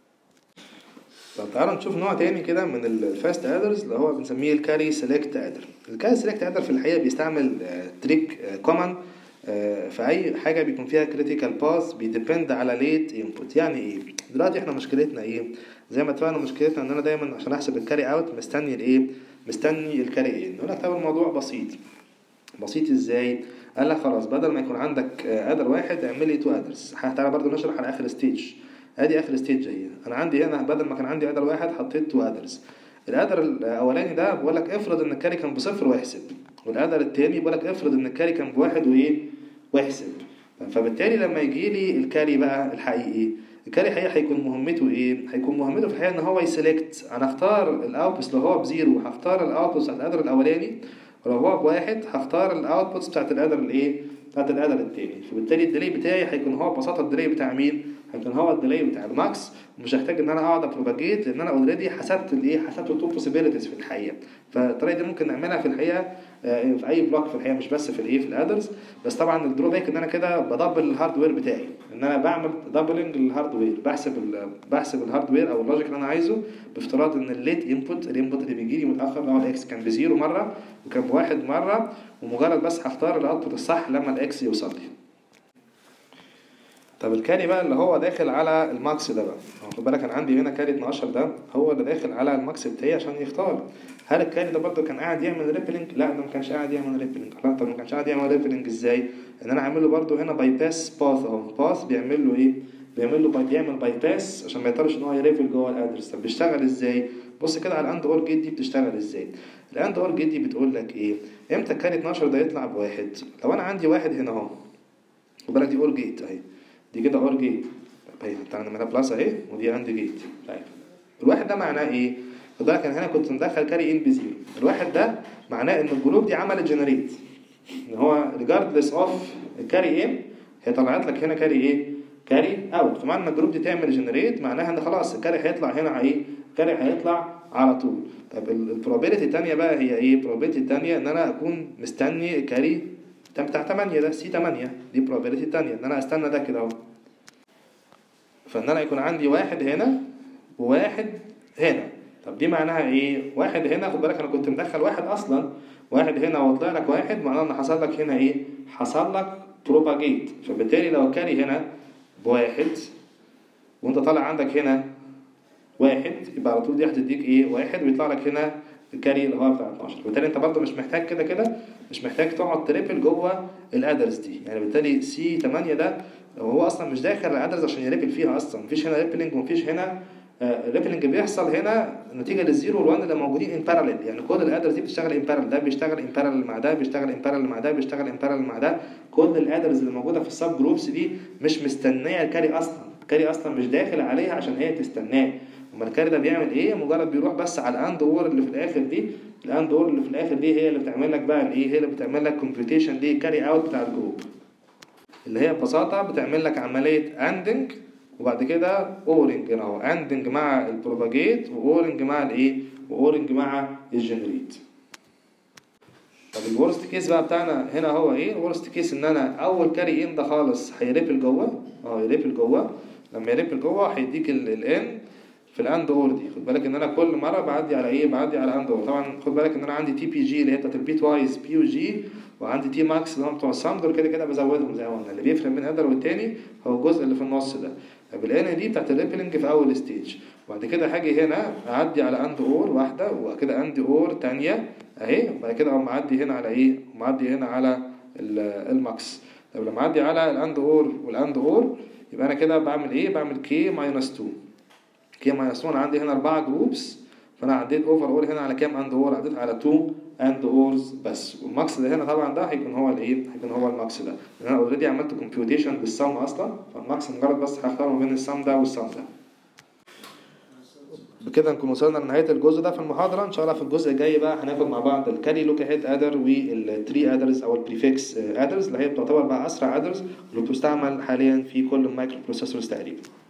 طب تعالوا نشوف نوع تاني كده من الفاست ادرز اللي هو بنسميه الكاري سيلكت ادر الكاري سيلكت ادر في الحقيقه بيستعمل تريك كومن في اي حاجه بيكون فيها كريتيكال باث بيديبند على ليت انبوت يعني ايه دلوقتي احنا مشكلتنا ايه زي ما اتفقنا مشكلتنا ان انا دايما عشان احسب الكاري اوت مستني الايه مستني الكاري ان نقول لك طب الموضوع بسيط بسيط ازاي قال لك خلاص بدل ما يكون عندك ادر واحد اعمل لي تو ادرز تعالى برضه نشرح على اخر ستيج ادي اخر ستيج اهي انا عندي هنا بدل ما كان عندي ادر واحد حطيت تو ادرز الادر الاولاني ده بقول لك افرض ان الكاري كان بصفر واحسب والادر التاني بقول لك افرض ان الكاري كان بواحد وايه واحسب فبالتالي لما يجي لي الكاري بقى الحقيقي الكاري حقيقي هيكون مهمته ايه هيكون مهمته في الحقيقه ان هو يسلكت انا اختار الاوتبوتس لو هو بزيرو هختار الاوتبوتس بتاعت الادر الاولاني ولو هو بواحد هختار الاوتبوتس بتاعت الادر الايه بتاعت الادر التاني فبالتالي الديلي بتاعي هيكون هو ببساطه الديلي بتاع مين هيكون هو الديلي بتاع الماكس ومش هحتاج ان انا اقعد ابروباجيت لان انا اوريدي حسبت الايه حسبت التو بوسيبيليتيز في الحقيقه فالطريقه دي ممكن نعملها في الحقيقه آه، في اي بلوك في الحقيقه مش بس في الايه في الادرز بس طبعا الدروباك ان انا كده بدبل الهاردوير بتاعي ان انا بعمل دبلنج للهاردوير بحسب ال بحسب الهاردوير او اللوجيك اللي انا عايزه بافتراض ان الليت انبوت الانبوت اللي بيجي لي متاخر اللي هو الاكس كان بزيرو مره وكان بواحد مره ومجرد بس هختار الاوتبوت الصح لما الاكس يوصل لي طب الكاري بقى اللي هو داخل على الماكس ده بقى هو خد بالك انا عندي هنا كاري 12 ده هو اللي داخل على الماكس بتاعي عشان يختار هل الكاري ده برضه كان قاعد يعمل ريبلينج لا ده ما كانش قاعد يعمل ريبلينج لا طب ما كانش قاعد يعمل ريبلينج ازاي ان انا عامل له برضه هنا باي باس باث اهو باث بيعمل له ايه بيعمل له بيعمل باي باس عشان ما يضطرش ان هو يريفل جوه الادرس طب بيشتغل ازاي بص كده على الاند اور جيت دي بتشتغل ازاي الاند اور جيت دي بتقول لك ايه امتى الكاري 12 ده يطلع بواحد لو انا عندي واحد هنا اهو خد بالك دي اور جيت اهي دي كده اور جيت طيب انت عندنا بلس اهي ودي اند جيت طيب الواحد ده معناه ايه خد بالك انا هنا كنت مدخل كاري ان بزيرو الواحد ده معناه ان الجروب دي عملت جنريت ان هو ريجاردلس اوف الكاري ان هي طلعت لك هنا كاري ايه كاري اوت فمعنى ان الجروب دي تعمل جنريت معناها ان خلاص الكاري هيطلع هنا على ايه الكاري هيطلع على طول طب البروبابيلتي الثانيه بقى هي ايه البروبابيلتي الثانيه ان انا اكون مستني الكاري بتاع 8 ده سي 8 دي probability الثانيه ان انا استنى ده كده اهو فان انا يكون عندي واحد هنا وواحد هنا طب دي معناها ايه واحد هنا خد بالك انا كنت مدخل واحد اصلا واحد هنا وطلع لك واحد معناه ان حصل لك هنا ايه حصل لك بروباجيت فبالتالي لو الكاري هنا بواحد وانت طالع عندك هنا واحد يبقى على طول دي هتديك ايه واحد ويطلع لك هنا الكاري اللي هو بتاع 12 بالتالي انت برضه مش محتاج كده كده مش محتاج تقعد تريبل جوه الادرس دي يعني بالتالي سي 8 ده هو اصلا مش داخل الادرس عشان يريبل فيها اصلا مفيش هنا ريبلنج ومفيش هنا ريبلنج بيحصل هنا نتيجه للزيرو والوان اللي موجودين ان باراليل يعني كل الادرس دي بتشتغل ان باراليل ده بيشتغل ان باراليل مع ده بيشتغل ان باراليل مع ده بيشتغل ان باراليل مع ده كل الادرس اللي موجوده في السب جروبس دي مش مستنيه الكاري اصلا الكاري اصلا مش داخل عليها عشان هي تستناه امال الكاري ده بيعمل ايه مجرد بيروح بس على الاند اور اللي في الاخر دي الاند اور اللي في الاخر دي هي اللي بتعمل لك بقى الايه هي اللي بتعمل لك كومبيوتيشن للكاري اوت بتاع الجروب اللي هي ببساطه بتعمل لك عمليه اندنج وبعد كده اورنج هنا اهو اندنج مع البروباجيت واورنج مع الايه واورنج مع الجنريت طب الورست كيس بقى بتاعنا هنا هو ايه الورست كيس ان انا اول كاري ان ده خالص هيريبل جوه اه يريبل جوه لما يريبل جوه هيديك الان في الاند اور دي خد بالك ان انا كل مره بعدي على ايه بعدي على اند اور طبعا خد بالك ان انا عندي تي بي جي اللي هي بتاعت البيت وايز بي وجي وعندي تي ماكس اللي هم بتوع السام دول كده كده بزودهم زي ما قلنا اللي بيفرق بين ادر والتاني هو الجزء اللي في النص ده طب الان دي بتاعت الريبلنج في اول ستيج وبعد كده هاجي هنا اعدي على اند اور واحده وبعد كده اند اور تانية اهي وبعد كده اقوم معدي هنا على ايه معدي هنا على الماكس طب لما اعدي على الاند اور والاند اور يبقى انا كده بعمل ايه بعمل كي ماينس 2 كي ماينس 2 انا عندي هنا اربعه جروبس فانا عديت اوفر اول هنا على كام اند اور عديت على 2 اند اورز بس والماكس ده هنا طبعا ده هيكون هو الايه هيكون هو الماكس ده لان انا اوريدي عملت كومبيوتيشن بالسم اصلا فالماكس مجرد بس هختار ما بين السم ده والسم ده بكده نكون وصلنا لنهايه الجزء ده في المحاضره ان شاء الله في الجزء الجاي بقى هناخد مع بعض الكاري لوك هيد ادر والتري ادرز او البريفكس ادرز اللي هي بتعتبر بقى اسرع ادرز واللي بتستعمل حاليا في كل المايكرو بروسيسورز تقريبا